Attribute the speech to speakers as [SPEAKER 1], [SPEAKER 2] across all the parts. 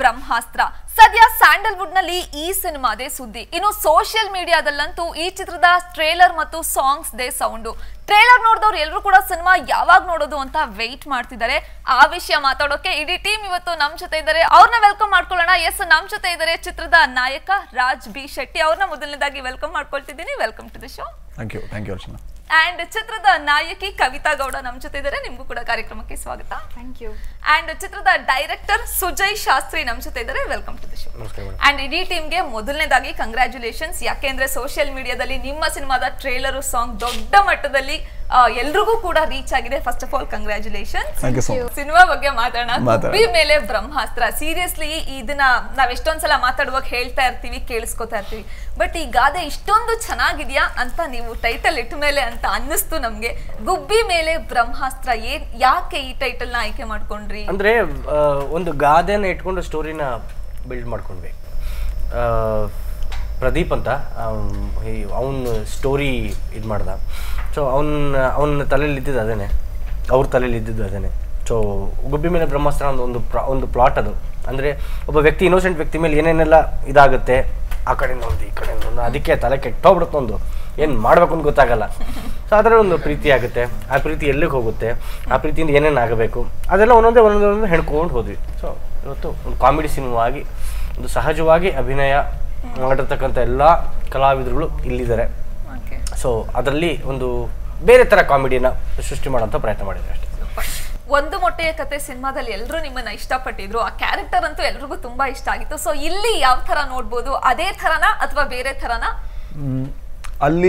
[SPEAKER 1] ಬ್ರಹ್ಮಾಸ್ತ್ರ ಸದ್ಯ ಸ್ಯಾಂಡಲ್ವುಡ್ ನಲ್ಲಿ ಈ ಸಿನಿಮಾದೇ ಸುದ್ದಿ ಇನ್ನು ಸೋಷಿಯಲ್ ಮೀಡಿಯಾದಲ್ಲಂತೂ ಈ ಚಿತ್ರದ ಟ್ರೇಲರ್ ಮತ್ತು ಸಾಂಗ್ಸ್ ದೇ ಸೌಂಡು ಟ್ರೇಲರ್ ನೋಡಿದವ್ರು ಎಲ್ಲರೂ ಕೂಡ ಸಿನಿಮಾ ಯಾವಾಗ ನೋಡೋದು ಅಂತ ವೆಯ್ಟ್ ಮಾಡ್ತಿದ್ದಾರೆ ಆ ವಿಷಯ ಮಾತಾಡೋಕೆ ಇಡೀ ಟೀಮ್ ಇವತ್ತು ನಮ್ ಜೊತೆ ಇದ್ದಾರೆ ಅವ್ರನ್ನ ವೆಲ್ಕಮ್ ಮಾಡ್ಕೊಳ್ಳೋಣ ಎಸ್ ನಮ್ ಜೊತೆ ಇದ್ದಾರೆ ಚಿತ್ರದ ನಾಯಕ ರಾಜ್ ಬಿ ಶೆಟ್ಟಿ ಅವ್ರನ್ನ ಮೊದಲನೇದಾಗಿ ವೆಲ್ಕಮ್ ಮಾಡ್ಕೊಳ್ತಿದ್ದೀನಿ welcome to the show
[SPEAKER 2] thank you thank you Archana
[SPEAKER 1] and ಚಿತ್ರದ ನಾಯಕಿ ಕವಿತಾ ಗೌಡ ನಮ್ ಜೊತೆ ಇದ್ದಾರೆ ನಿಮ್ಗೂ ಕೂಡ ಕಾರ್ಯಕ್ರಮಕ್ಕೆ ಸ್ವಾಗತ
[SPEAKER 3] ಥ್ಯಾಂಕ್ ಯು
[SPEAKER 1] ಅಂಡ್ ಚಿತ್ರದ ಡೈರೆಕ್ಟರ್ ಸುಜಯ್ ಶಾಸ್ತ್ರಿ ನಮ್ ಜೊತೆ ಇದ್ದಾರೆ ವೆಲ್ಕಮ್ ಟು ದ ಶೋ
[SPEAKER 4] ನಮಸ್ಕಾರ ಮೇಡಮ್
[SPEAKER 1] ಅಂಡ್ ಇಡೀ ಟೀಮ್ಗೆ ಮೊದಲನೇದಾಗಿ ಕಂಗ್ರ್ಯಾಚುಲೇಷನ್ಸ್ ಯಾಕೆಂದ್ರೆ ಸೋಷಿಯಲ್ ಮೀಡಿಯಾದಲ್ಲಿ ನಿಮ್ಮ ಸಿನಿಮಾದ ಟ್ರೇಲರ್ ಸಾಂಗ್ ದೊಡ್ಡ ಮಟ್ಟದಲ್ಲಿ ಆ, ಎಲ್ರಿಗೂ ಕೂಡ ರೀಚ್ ಆಗಿದೆ first of all congratulation
[SPEAKER 2] thank you so much
[SPEAKER 1] cinema ಬಗ್ಗೆ ಮಾತಾಡೋಣ
[SPEAKER 2] ಮಾತಾಡೋಣ.
[SPEAKER 1] ಗುಬ್ಬಿ ಮೇಲೆ ಬ್ರಹ್ಮಾಸ್ತ್ರ ಸೀರಿಯಸ್ಲಿ ಇದನ್ನ ನಾವ್ ಎಷ್ಟೊಂದ್ಸಲ ಮಾತಾಡುವಾಗ ಹೇಳ್ತಾ ಇರ್ತೀವಿ ಕೇಳಿಸ್ಕೊತಾ ಇರ್ತೀವಿ ಬಟ್ ಈ ಗಾದೆ ಇಷ್ಟೊಂದು ಚೆನ್ನಾಗಿದ್ಯಾ ಅಂತ ನೀವು ಟೈಟಲ್ ಇಟ್ಟ ಮೇಲೆ ಅಂತ ಅನ್ನಿಸ್ತು ನಮ್ಗೆ ಗುಬ್ಬಿ ಮೇಲೆ ಬ್ರಹ್ಮಾಸ್ತ್ರ ಏನ್ ಯಾಕೆ ಈ ಟೈಟಲ್ ನ ಆಯ್ಕೆ ಮಾಡ್ಕೊಂಡ್ರಿ
[SPEAKER 4] ಅಂದ್ರೆ ಆ, ಒಂದು ಗಾದೆನ ಇಟ್ಕೊಂಡು ಸ್ಟೋರಿನ ಬಿಲ್ಡ್ ಮಾಡ್ಕೊಂಡ್ವಿ ಆ, ಪ್ರದೀಪ್ ಅಂತ ಅವನು ಸ್ಟೋರಿ ಇದು ಮಾಡ್ದ ಸೊ ಅವನ ಅವನ ತಲೆಯಲ್ಲಿ ಇದ್ದಿದ್ದು ಅದೇನೆ ಅವ್ರ ತಲೆಯಲ್ಲಿ ಇದ್ದಿದ್ದು ಅದೇನೆ ಸೊ ಗುಬ್ಬಿ ಮೇಲೆ ಬ್ರಹ್ಮಾಸ್ತ್ರ ಅನ್ನೋ ಒಂದು ಪ್ರಾ ಒಂದು ಪ್ಲಾಟ್ ಅದು ಅಂದರೆ ಒಬ್ಬ ವ್ಯಕ್ತಿ ಇನ್ನೋಸೆಂಟ್ ವ್ಯಕ್ತಿ ಮೇಲೆ ಏನೇನೆಲ್ಲ ಇದಾಗುತ್ತೆ ಆ ಕಡೆಯಿಂದ ಒಂದು ಈ ಕಡೆಯಿಂದ ಒಂದು ಅದಕ್ಕೆ ತಲೆ ಕೆಟ್ಟೋಗ್ಬಿಡುತ್ತೆ ಒಂದು ಏನು ಮಾಡ್ಬೇಕು ಅಂತ ಗೊತ್ತಾಗಲ್ಲ ಸೊ ಅದರ ಒಂದು ಪ್ರೀತಿ ಆಗುತ್ತೆ ಆ ಪ್ರೀತಿ ಎಲ್ಲಿಗೆ ಹೋಗುತ್ತೆ ಆ ಪ್ರೀತಿಯಿಂದ ಏನೇನು ಆಗಬೇಕು ಅದೆಲ್ಲ ಒಂದೊಂದೇ ಒಂದೊಂದೇ ಒಂದೊಂದೇ ಹೆಣ್ಕೊಂಡು ಹೋದ್ವಿ ಸೊ ಇವತ್ತು ಒಂದು ಕಾಮಿಡಿ ಸಿನಿಮಾ ಆಗಿ ಒಂದು ಸಹಜವಾಗಿ ಅಭಿನಯ ಮಾಡಿರ್ತಕ್ಕಂಥ ಎಲ್ಲ ಕಲಾವಿದರುಗಳು ಇಲ್ಲಿದ್ದಾರೆ
[SPEAKER 1] ಓಕೆ
[SPEAKER 4] ಸೊ ಅದರಲ್ಲಿ ಒಂದು ಬೇರೆ ಥರ ಕಾಮಿಡಿನ ಸೃಷ್ಟಿ ಮಾಡೋಂಥ ಪ್ರಯತ್ನ ಮಾಡಿದ್ದಾರೆ ಅಷ್ಟೇ
[SPEAKER 1] ಒಂದು ಮೊಟ್ಟೆಯ ಕತೆ ಸಿನಿಮಾದಲ್ಲಿ ಎಲ್ಲರೂ ನಿಮ್ಮನ್ನ ಇಷ್ಟಪಟ್ಟಿದ್ರು ಆ ಕ್ಯಾರೆಕ್ಟರ್ ಅಂತೂ ಎಲ್ರಿಗೂ ತುಂಬಾ ಇಷ್ಟ ಆಗಿತ್ತು ಸೊ ಇಲ್ಲಿ ಯಾವ ತರ ನೋಡ್ಬೋದು ಅದೇ ತರನಾ ಅಥವಾ ಬೇರೆ ತರನಾ
[SPEAKER 2] ಮ್, ಅಲ್ಲಿ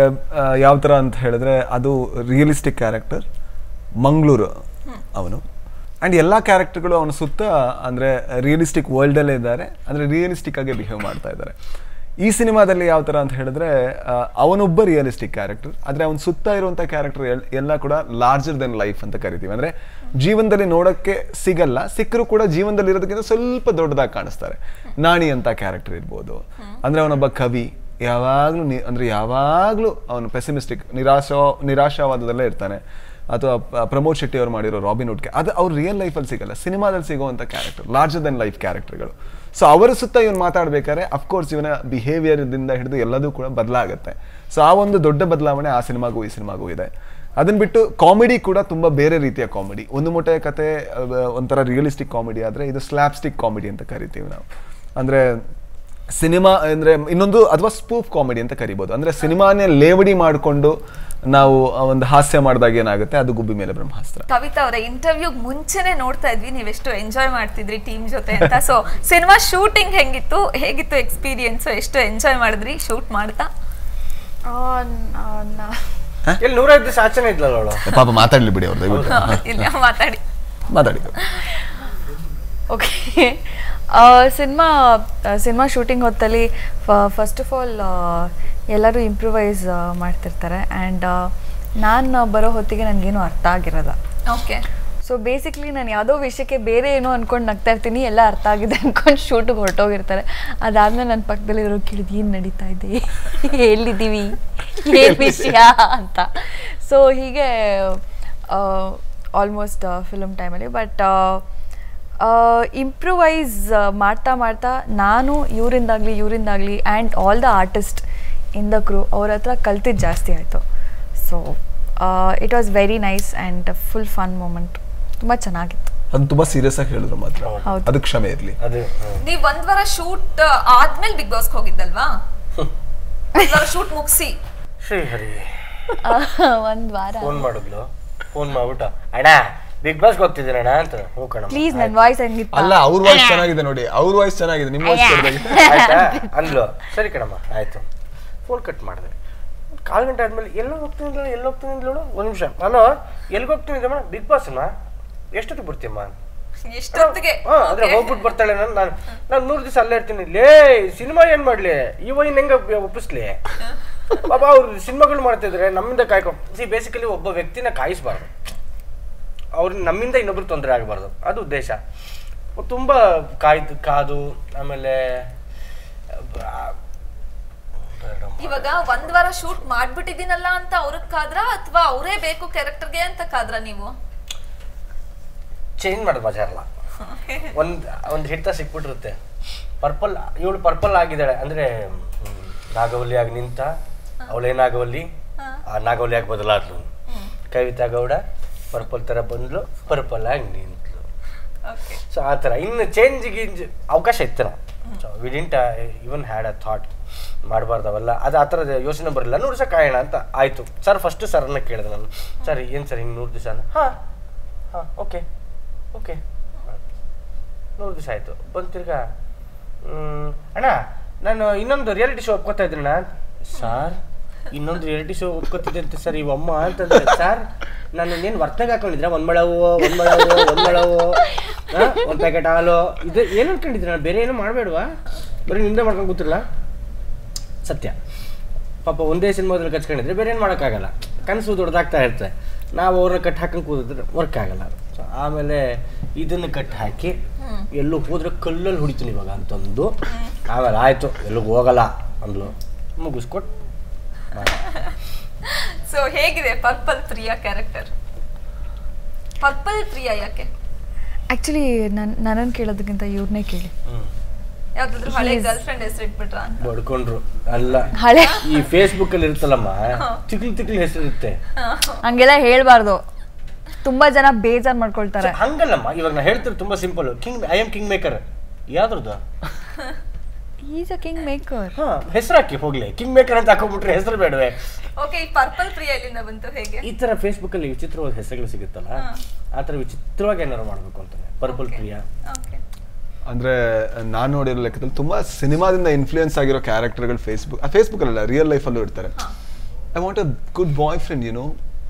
[SPEAKER 2] ಯಾವ ಥರ ಅಂತ ಹೇಳಿದ್ರೆ ಅದು ರಿಯಲಿಸ್ಟಿಕ್ ಕ್ಯಾರೆಕ್ಟರ್ ಮಂಗಳೂರು ಅವನು ಆ್ಯಂಡ್ ಎಲ್ಲ ಕ್ಯಾರೆಕ್ಟರ್ಗಳು ಅವನ ಸುತ್ತ ಅಂದರೆ ರಿಯಲಿಸ್ಟಿಕ್ ವರ್ಲ್ಡಲ್ಲೇ ಇದ್ದಾರೆ ಅಂದರೆ ರಿಯಲಿಸ್ಟಿಕ್ ಆಗಿ ಬಿಹೇವ್ ಮಾಡ್ತಾ ಇದ್ದಾರೆ ಈ ಸಿನಿಮಾದಲ್ಲಿ ಯಾವ ಥರ ಅಂತ ಹೇಳಿದ್ರೆ ಆ, ಅವನೊಬ್ಬ ರಿಯಲಿಸ್ಟಿಕ್ ಕ್ಯಾರೆಕ್ಟರ್ ಆದರೆ ಅವನ ಸುತ್ತ ಇರುವಂಥ ಕ್ಯಾರೆಕ್ಟರ್ ಎಲ್ಲ ಕೂಡ ಲಾರ್ಜರ್ ದೆನ್ ಲೈಫ್ ಅಂತ ಕರಿತೀವಿ ಅಂದರೆ ಜೀವನದಲ್ಲಿ ನೋಡೋಕ್ಕೆ ಸಿಗಲ್ಲ ಸಿಕ್ಕರೂ ಕೂಡ ಜೀವನದಲ್ಲಿ ಇರೋದಕ್ಕಿಂತ ಸ್ವಲ್ಪ ದೊಡ್ಡದಾಗಿ ಕಾಣಿಸ್ತಾರೆ ನಾಣಿ ಅಂತ ಕ್ಯಾರೆಕ್ಟರ್ ಇರ್ಬೋದು ಅಂದರೆ ಅವನೊಬ್ಬ ಕವಿ ಯಾವಾಗಲೂ ನಿ ಅಂದರೆ ಯಾವಾಗಲೂ ಅವನು ಪೆಸಿಮಿಸ್ಟಿಕ್ ನಿರಾಶ ನಿರಾಶಾವಾದದಲ್ಲೇ ಇರ್ತಾನೆ ಅಥವಾ ಪ- ಪ್ರಮೋದ್ ಶೆಟ್ಟಿ ಅವ್ರು ಮಾಡಿರೋ ರಾಬಿನ್ ವುಡ್ಗೆ ಅದು ಅವ್ರು ರಿಯಲ್ ಲೈಫಲ್ಲಿ ಸಿಗಲ್ಲ ಸಿನಿಮಾದಲ್ಲಿ ಸಿಗುವಂಥ ಕ್ಯಾರೆಕ್ಟರ್ ಲಾರ್ಜರ್ ದೆನ್ ಲೈಫ್ ಕ್ಯಾರೆಕ್ಟರ್ಗಳು ಸೊ ಅವರ ಸುತ್ತ ಇವನು ಮಾತಾಡ್ಬೇಕಾದ್ರೆ ಅಫ್ಕೋರ್ಸ್ ಇವನ ಬಿಹೇವಿಯರ್ದಿಂದ ಹಿಡಿದು ಎಲ್ಲದೂ ಕೂಡ ಬದಲಾಗುತ್ತೆ ಸೊ ಆ ಒಂದು ದೊಡ್ಡ ಬದಲಾವಣೆ ಆ ಸಿನಿಮಾಗೂ ಈ ಸಿನಿಮಾಗೂ ಇದೆ ಅದನ್ನ ಬಿಟ್ಟು ಕಾಮಿಡಿ ಕೂಡ ತುಂಬ ಬೇರೆ ರೀತಿಯ ಕಾಮಿಡಿ ಒಂದು ಮೊಟ್ಟೆಯ ಕತೆ ಅಹ್, ಒಂಥರ ರಿಯಲಿಸ್ಟಿಕ್ ಕಾಮಿಡಿ ಆದರೆ ಇದು ಸ್ಲ್ಯಾಪ್ಸ್ಟಿಕ್ ಕಾಮಿಡಿ ಅಂತ ಕರಿತೀವಿ ನಾವು ಅಂದರೆ ಸಿನಿಮಾ ಅಂದರೆ ಇನ್ನೊಂದು ಅಥವಾ ಸ್ಪೂಫ್ ಕಾಮಿಡಿ ಅಂತ ಕರಿಬೋದು ಅಂದರೆ ಸಿನಿಮಾನೇ ಲೇವಡಿ ಮಾಡಿಕೊಂಡು ನಾವು ಆ ಒಂದು ಹಾಸ್ಯ ಮಾಡಿದಾಗ ಏನಾಗುತ್ತೆ ಅದು ಗುಬ್ಬಿ ಮೇಲೆ ಬ್ರಹ್ಮಾಸ್ತ್ರ
[SPEAKER 1] ಕವಿತಾ ಅವರ ಇಂಟರ್ವ್ಯೂ ಮುಂಚೆನೆ ನೋಡ್ತಾ ಇದ್ವಿ ನೀವೆಷ್ಟು ಎಂಜಾಯ್ ಮಾಡ್ತಿದ್ರಿ ಟೀಮ್ ಜೊತೆ ಅಂತ ಸೊ ಸಿನಿಮಾ ಶೂಟಿಂಗ್ ಹೆಂಗಿತ್ತು ಹೇಗಿತ್ತು ಎಕ್ಸ್ಪೀರಿಯನ್ಸ್ ಎಷ್ಟು ಎಂಜಾಯ್ ಮಾಡಿದ್ರಿ ಶೂಟ್ ಮಾಡ್ತಾ
[SPEAKER 4] ಎಲ್ಲಿ ನೂರೈದು ದಿವಸ ಆಚೆನೇ ಇದ್ಲಲ್ಲ ಅವಳು
[SPEAKER 2] ಪಾಪ ಮಾತಾಡ್ಲಿ ಬಿಡಿ ಅವ್ರು ದಯವಿಟ್ಟು
[SPEAKER 1] ಇಲ್ಲ ಮಾತಾಡಿ
[SPEAKER 2] ಮಾತಾಡಿ
[SPEAKER 3] ಓಕೆ ಸಿನಿಮಾ ಸಿನಿಮಾ ಶೂಟಿಂಗ್ ಹೊತ್ತಲ್ಲಿ ಫಸ್ಟ್ ಆಫ್ ಆಲ್ ಎಲ್ಲರೂ ಇಂಪ್ರೂವೈಸ್ ಮಾಡ್ತಿರ್ತಾರೆ ಆ್ಯಂಡ್ ನಾನು ಬರೋ ಹೊತ್ತಿಗೆ ನನಗೇನು ಅರ್ಥ ಆಗಿರೋದ
[SPEAKER 1] ಓಕೆ
[SPEAKER 3] ಸೊ ಬೇಸಿಕ್ಲಿ ನಾನು ಯಾವುದೋ ವಿಷಯಕ್ಕೆ ಬೇರೆ ಏನೋ ಅನ್ಕೊಂಡು ನಗ್ತಾ ಇರ್ತೀನಿ ಎಲ್ಲ ಅರ್ಥ ಆಗಿದೆ ಅನ್ಕೊಂಡು ಶೂಟಿಗೆ ಹೊರಟೋಗಿರ್ತಾರೆ ಅದಾದ್ಮೇಲೆ ನನ್ನ ಪಕ್ಕದಲ್ಲಿ ಇರೋ ಕೇಳಿದ್ ಏನು ನಡೀತಾ ಇದೆ ಎಲ್ಲಿದ್ದೀವಿ ಏನು ವಿಷಯ ಅಂತ ಸೊ ಹೀಗೆ ಆಲ್ಮೋಸ್ಟ್ ಫಿಲಮ್ ಟೈಮಲ್ಲಿ ಬಟ್ ಇಂಪ್ರೂವೈಸ್ ಮಾಡ್ತಾ ಮಾಡ್ತಾ ನಾನು ಇವರಿಂದಾಗಲಿ ಇವರಿಂದಾಗಲಿ and all the artist in the crew ಅವ್ರ ಹತ್ರ ಕಲ್ತಿದ್ದು ಜಾಸ್ತಿ ಆಯಿತು so it was very nice and full fun moment ತುಂಬ ಚೆನ್ನಾಗಿತ್ತು
[SPEAKER 2] ಅದು ತುಂಬಾ ಸೀರಿಯಸ್ ಆಗಿ ಹೇಳಿದ್ರು ಮಾತ್ರ
[SPEAKER 3] ಹೌದು.
[SPEAKER 2] ಅದಕ್ಕೆ ಕ್ಷಮೆ ಇರಲಿ
[SPEAKER 4] ಅದು
[SPEAKER 1] ನೀವ್ ಒಂದ್ ವಾರ ಶೂಟ್ ಆದ್ಮೇಲೆ ಬಿಗ್ ಬಾಸ್ ಹೋಗಿದ್ದಲ್ವಾ ಒಂದ್ ವಾರ ಶೂಟ್ ಮುಗಿಸಿ
[SPEAKER 4] ಶ್ರೀಹರಿ
[SPEAKER 3] ಒಂದು ವಾರ
[SPEAKER 4] ಫೋನ್ ಮಾಡಿದ್ಲು ಫೋನ್ ಮಾಡ್ಬಿಟ್ಟು ಅಣ್ಣ ಬಿಗ್ ಬಾಸ್ಗೆ ಹೋಗ್ತಿದ್ದೀನಿ ಅಣ್ಣ ಅಂತ ಹ್ಞೂ ಕಣ
[SPEAKER 3] ಪ್ಲೀಸ್ ನನ್ನ ವಾಯ್ಸ್ ಹಂಗಿತ್ತು
[SPEAKER 2] ಅಲ್ಲ ಅವ್ರ ವಾಯ್ಸ್ ಚೆನ್ನಾಗಿದೆ ನೋಡಿ ಅವ್ರ ವಾಯ್ಸ್ ಚೆನ್ನಾಗಿದೆ ನಿಮ್ಮ ವಾಯ್ಸ್
[SPEAKER 4] ಆಯ್ತಾ ಅಂದ್ಲು ಸರಿ ಕಣಮ್ಮ ಆಯ್ತು ಫೋನ್ ಕಟ್ ಮಾಡಿದೆ ಕಾಲು ಗಂಟೆ ಆದ್ಮೇಲೆ ಎಲ್ಲೋ ಹೋಗ್ತೀನಿ ಅಂದ್ಲು, ಎಲ್ಲಿ ಹೋಗ್ತೀನಿ ಅಂದ್ಲು ನೋಡು ಒಂದು ನಿಮಿಷ ನಾನು ಎಲ್ಲಿಗೆ ಹೋಗ್ತೀನಿ ಅಮ್ಮ ಬಿಗ್ ಬಾಸ್ ಅಮ್ಮ ಎಷ್ಟೊತ್ತಿಗೆ ಬರ್ತೀಯಮ್ಮ
[SPEAKER 1] ಎಷ್ಟೊತ್ತಿಗೆ
[SPEAKER 4] ಹಾ ಅಂದ್ರೆ ಹೋಗ್ಬಿಟ್ಟು ಬರ್ತಾಳೆ ನಾನು ನಾನು ನಾನು ನೂರು ದಿವಸ ಅಲ್ಲೇ ಇರ್ತೀನಿ ಲೇ ಸಿನಿಮಾ ಏನ್ ಮಾಡ್ಲಿ ಈ ವೈನ್ ಹೆಂಗ ಒಪ್ಪಿಸ್ಲಿ ಬಾಬಾ ಅವ್ರು ಸಿನಿಮಾಗಳು ಮಾಡ್ತಿದ್ರೆ ನಮ್ಮಿಂದ ಕಾಯ್ಕೊ ಸಿ ಬೇಸಿಕಲಿ ಒಬ್ಬ ವ್ಯಕ್ತಿನ ಕಾಯಿಸ್ಬಾರ್ದು ಅವ್ರು ನಮ್ಮಿಂದ ಇನ್ನೊಬ್ರಿಗೆ ತೊಂದರೆ ಆಗಬಾರ್ದು ಅದು ಉದ್ದೇಶ ತುಂಬ ಕಾಯ್ದು ಕಾದು ಆಮೇಲೆ ಆ,
[SPEAKER 1] ಇವಾಗ ಒಂದ್ ವಾರ ಶೂಟ್ ಮಾಡ್ಬಿಟ್ಟಿದ್ದೀನಲ್ಲ ಅಂತ ಅವ್ರಿಗೆ ಕಾದ್ರ ಅಥವಾ ಅವರೇ ಬೇಕು ಕ್ಯಾರೆಕ್ಟರ್ಗೆ ಅಂತ ಕಾದ್ರ ನೀವು
[SPEAKER 4] ಚೇಂಜ್ ಮಾಡೋದು ಮಜಾ ಇರಲ್ಲ ಒಂದ್ ಒಂದ್ ಹಿಡಿತ ಸಿಕ್ಬಿಟ್ಟಿರುತ್ತೆ ಪರ್ಪಲ್ ಇವಳು ಪರ್ಪಲ್ ಆಗಿದ್ದಾಳೆ ಅಂದ್ರೆ ಹ್ಮ್, ನಾಗವಲ್ಲಿ ಆಗಿ ನಿಂತ ಅವಳೇ ನಾಗವಲ್ಲಿ ಆ ನಾಗವಲ್ಲಿ ಆಗಿ ಬದಲಾದ್ಲು ಕವಿತಾ ಗೌಡ ಪರ್ಪಲ್ ತರ ಬಂದ್ಲು ಪರ್ಪಲ್ ಆಗಿ ನಿಂತ್ಲು
[SPEAKER 1] ಓಕೆ
[SPEAKER 4] ಸೊ ಆ ಥರ ಇನ್ನು ಚೇಂಜ್ ಗಿಂಜ್ ಅವಕಾಶ ಇತ್ತು ನಾವು so we didn't even had a thought ಮಾಡಬಾರ್ದು ಅವೆಲ್ಲ ಅದು ಆ ಥರದ ಯೋಚನೆ ಬರಲಿಲ್ಲ ನೂರು ದಿವಸ ಕಾಯೋಣ ಅಂತ ಆಯಿತು ಸರ್ ಫಸ್ಟ್ ಸರ್ನ ಕೇಳಿದೆ ನಾನು ಸರ್ ಏನು ಸರ್ ಹಿಂಗೆ ನೂರು ದಿವಸ ಹಾಂ ಹಾಂ ಓಕೆ ಓಕೆ ನೂರು ದಿವಸ ಆಯಿತು ಬಂದು ತಿರ್ಗಾ ಮ್, ಅಣ್ಣ ನಾನು ಇನ್ನೊಂದು ರಿಯಾಲಿಟಿ ಶೋ ಒಪ್ಕೋತಾ ಇದ್ರಣ್ಣ ಸರ್ ಇನ್ನೊಂದು ರಿಯಾಲಿಟಿ ಶೋ ಒಪ್ಕೋತಿದ್ದೆ ಅಂತ ಸರ್ ಇವಮ್ಮ ಅಂತಂದ್ರೆ ಸರ್ ನಾನು ಏನು ವರ್ತನೆಗೆ ಹಾಕೊಂಡಿದ್ರೆ ಒಂದು ಮಳವು ಒಂದು ಮಳವು ಒಂದು ಮಳವು ಒಂದು ಪ್ಯಾಕೆಟ್ ಹಾಲು ಇದು ಏನು ಅನ್ಕೊಂಡಿದ್ರೆ ನಾನು ಬೇರೆ ಏನು ಮಾಡಬೇಡವಾ ಬರೀ ನಿಂದೆ ಮಾಡ್ಕೊಂಡು ಕೂತಿರಲ್ಲ ಸತ್ಯ ಪಾಪ ಒಂದೇ ಸಿನಿಮಾದಲ್ಲಿ ಕಚ್ಕೊಂಡಿದ್ರೆ ಬೇರೆ ಏನು ಮಾಡೋಕ್ಕಾಗಲ್ಲ ಕನಸು ದೊಡ್ಡದಾಗ್ತಾ ಇರುತ್ತೆ ನಾವು ಅವ್ರನ್ನ ಕಟ್ ಹಾಕೊಂಡು ಕೂತಿದ್ರೆ ವರ್ಕ್ ಆಗಲ್ಲ ಸೊ ಆಮೇಲೆ ಇದನ್ನು ಕಟ್ ಹಾಕಿ ಎಲ್ಲೂ ಹೋದ್ರೆ ಕಲ್ಲಲ್ಲಿ ಹೊಡಿತೀನಿ ಇವಾಗ ಅಂತಂದು ಆಮೇಲೆ ಆಯಿತು ಎಲ್ಲಿಗೂ ಹೋಗಲ್ಲ ಅಂದ್ಲು ಮುಗಿಸ್ಕೊಟ್ಟು
[SPEAKER 1] ಸೊ ಹೇಗಿದೆ purple Priya character purple Priya ಯಾಕೆ
[SPEAKER 3] ಆ್ಯಕ್ಚುಲಿ ನನ್ ನನ್ನನ್ನು ಕೇಳೋದಕ್ಕಿಂತ ಇವ್ರನ್ನೇ ಕೇಳಿ
[SPEAKER 4] ಹ್ಞೂ
[SPEAKER 1] ಯಾವ್ದಾದ್ರು ಹಳೆ ಗರ್ಲ್ ಫ್ರೆಂಡ್ ಹೆಸರು ಇಟ್ಬಿಟ್ರ ಅಂತ
[SPEAKER 4] ಬಡ್ಕೊಂಡ್ರು ಅಲ್ಲ
[SPEAKER 3] ಹಳೆ
[SPEAKER 4] ಈ ಫೇಸ್ಬುಕ್ ಅಲ್ಲಿ ಇರುತ್ತಲ್ಲಮ್ಮ ತಿಕ್ಲಿ ತಿಕ್ಲಿ ಹೆಸರಿರುತ್ತೆ
[SPEAKER 3] ಹಂಗೆಲ್ಲ ಹೇಳ್ಬಾರ್ದು ತುಂಬಾ ಜನ ಬೇಜಾರ್ ಮಾಡ್ಕೊಳ್ತಾರೆ
[SPEAKER 4] ಹಂಗಲ್ಲಮ್ಮ ಇವಾಗ ನಾ ಹೇಳ್ತಿರೋ ತುಂಬಾ simple king I am king maker ಯಾವ್ದ್ರದ್ದು
[SPEAKER 3] ಈಸ್ ಅ ಕಿಂಗ್ ಮೇಕರ್
[SPEAKER 4] ಹಾ ಹೆಸರು ಹಾಕಿ ಹೋಗ್ಲಿ ಕಿಂಗ್ ಮೇಕರ್ ಅಂತ ಹಾಕೊಂಡ್ಬಿಟ್ರೆ ಹೆಸರು ಬೇಡವೆ
[SPEAKER 1] ಓಕೆ ಈ ಪರ್ಪಲ್ ಪ್ರಿಯಾ ಎಲ್ಲಿಂದ ಬಂತು ಹೇಗೆ
[SPEAKER 4] ಈ ತರ ಫೇಸ್ಬುಕ್ ಅಲ್ಲಿ ವಿಚಿತ್ರವಾದ ಹೆಸರುಗಳು ಸಿಗುತ್ತಲ್ಲ ಆ ತರ ವಿಚಿತ್ರವಾಗಿ ಏನಾರು ಮಾಡ್ಬೇಕು ಅಂತಾನೆ ಪರ್ಪಲ್ ಪ್ರಿಯಾ
[SPEAKER 1] ಓಕೆ
[SPEAKER 2] ಅಂದ್ರೆ ನಾನು ನೋಡಿರೋ ಲೆಕ್ಕದಲ್ಲಿ ತುಂಬಾ ಸಿನಿಮಾದಿಂದ ಇನ್ಫ್ಲೂಯೆನ್ಸ್ ಆಗಿರೋ ಕ್ಯಾರೆಕ್ಟರ್ಗಳು ಫೇಸ್ಬುಕ್ ಫೇಸ್ಬುಕ್ ಅಲ್ಲ ರಿಯಲ್ ಲೈಫಲ್ಲೂ ಇರ್ತಾರೆ I want a good boy friend you know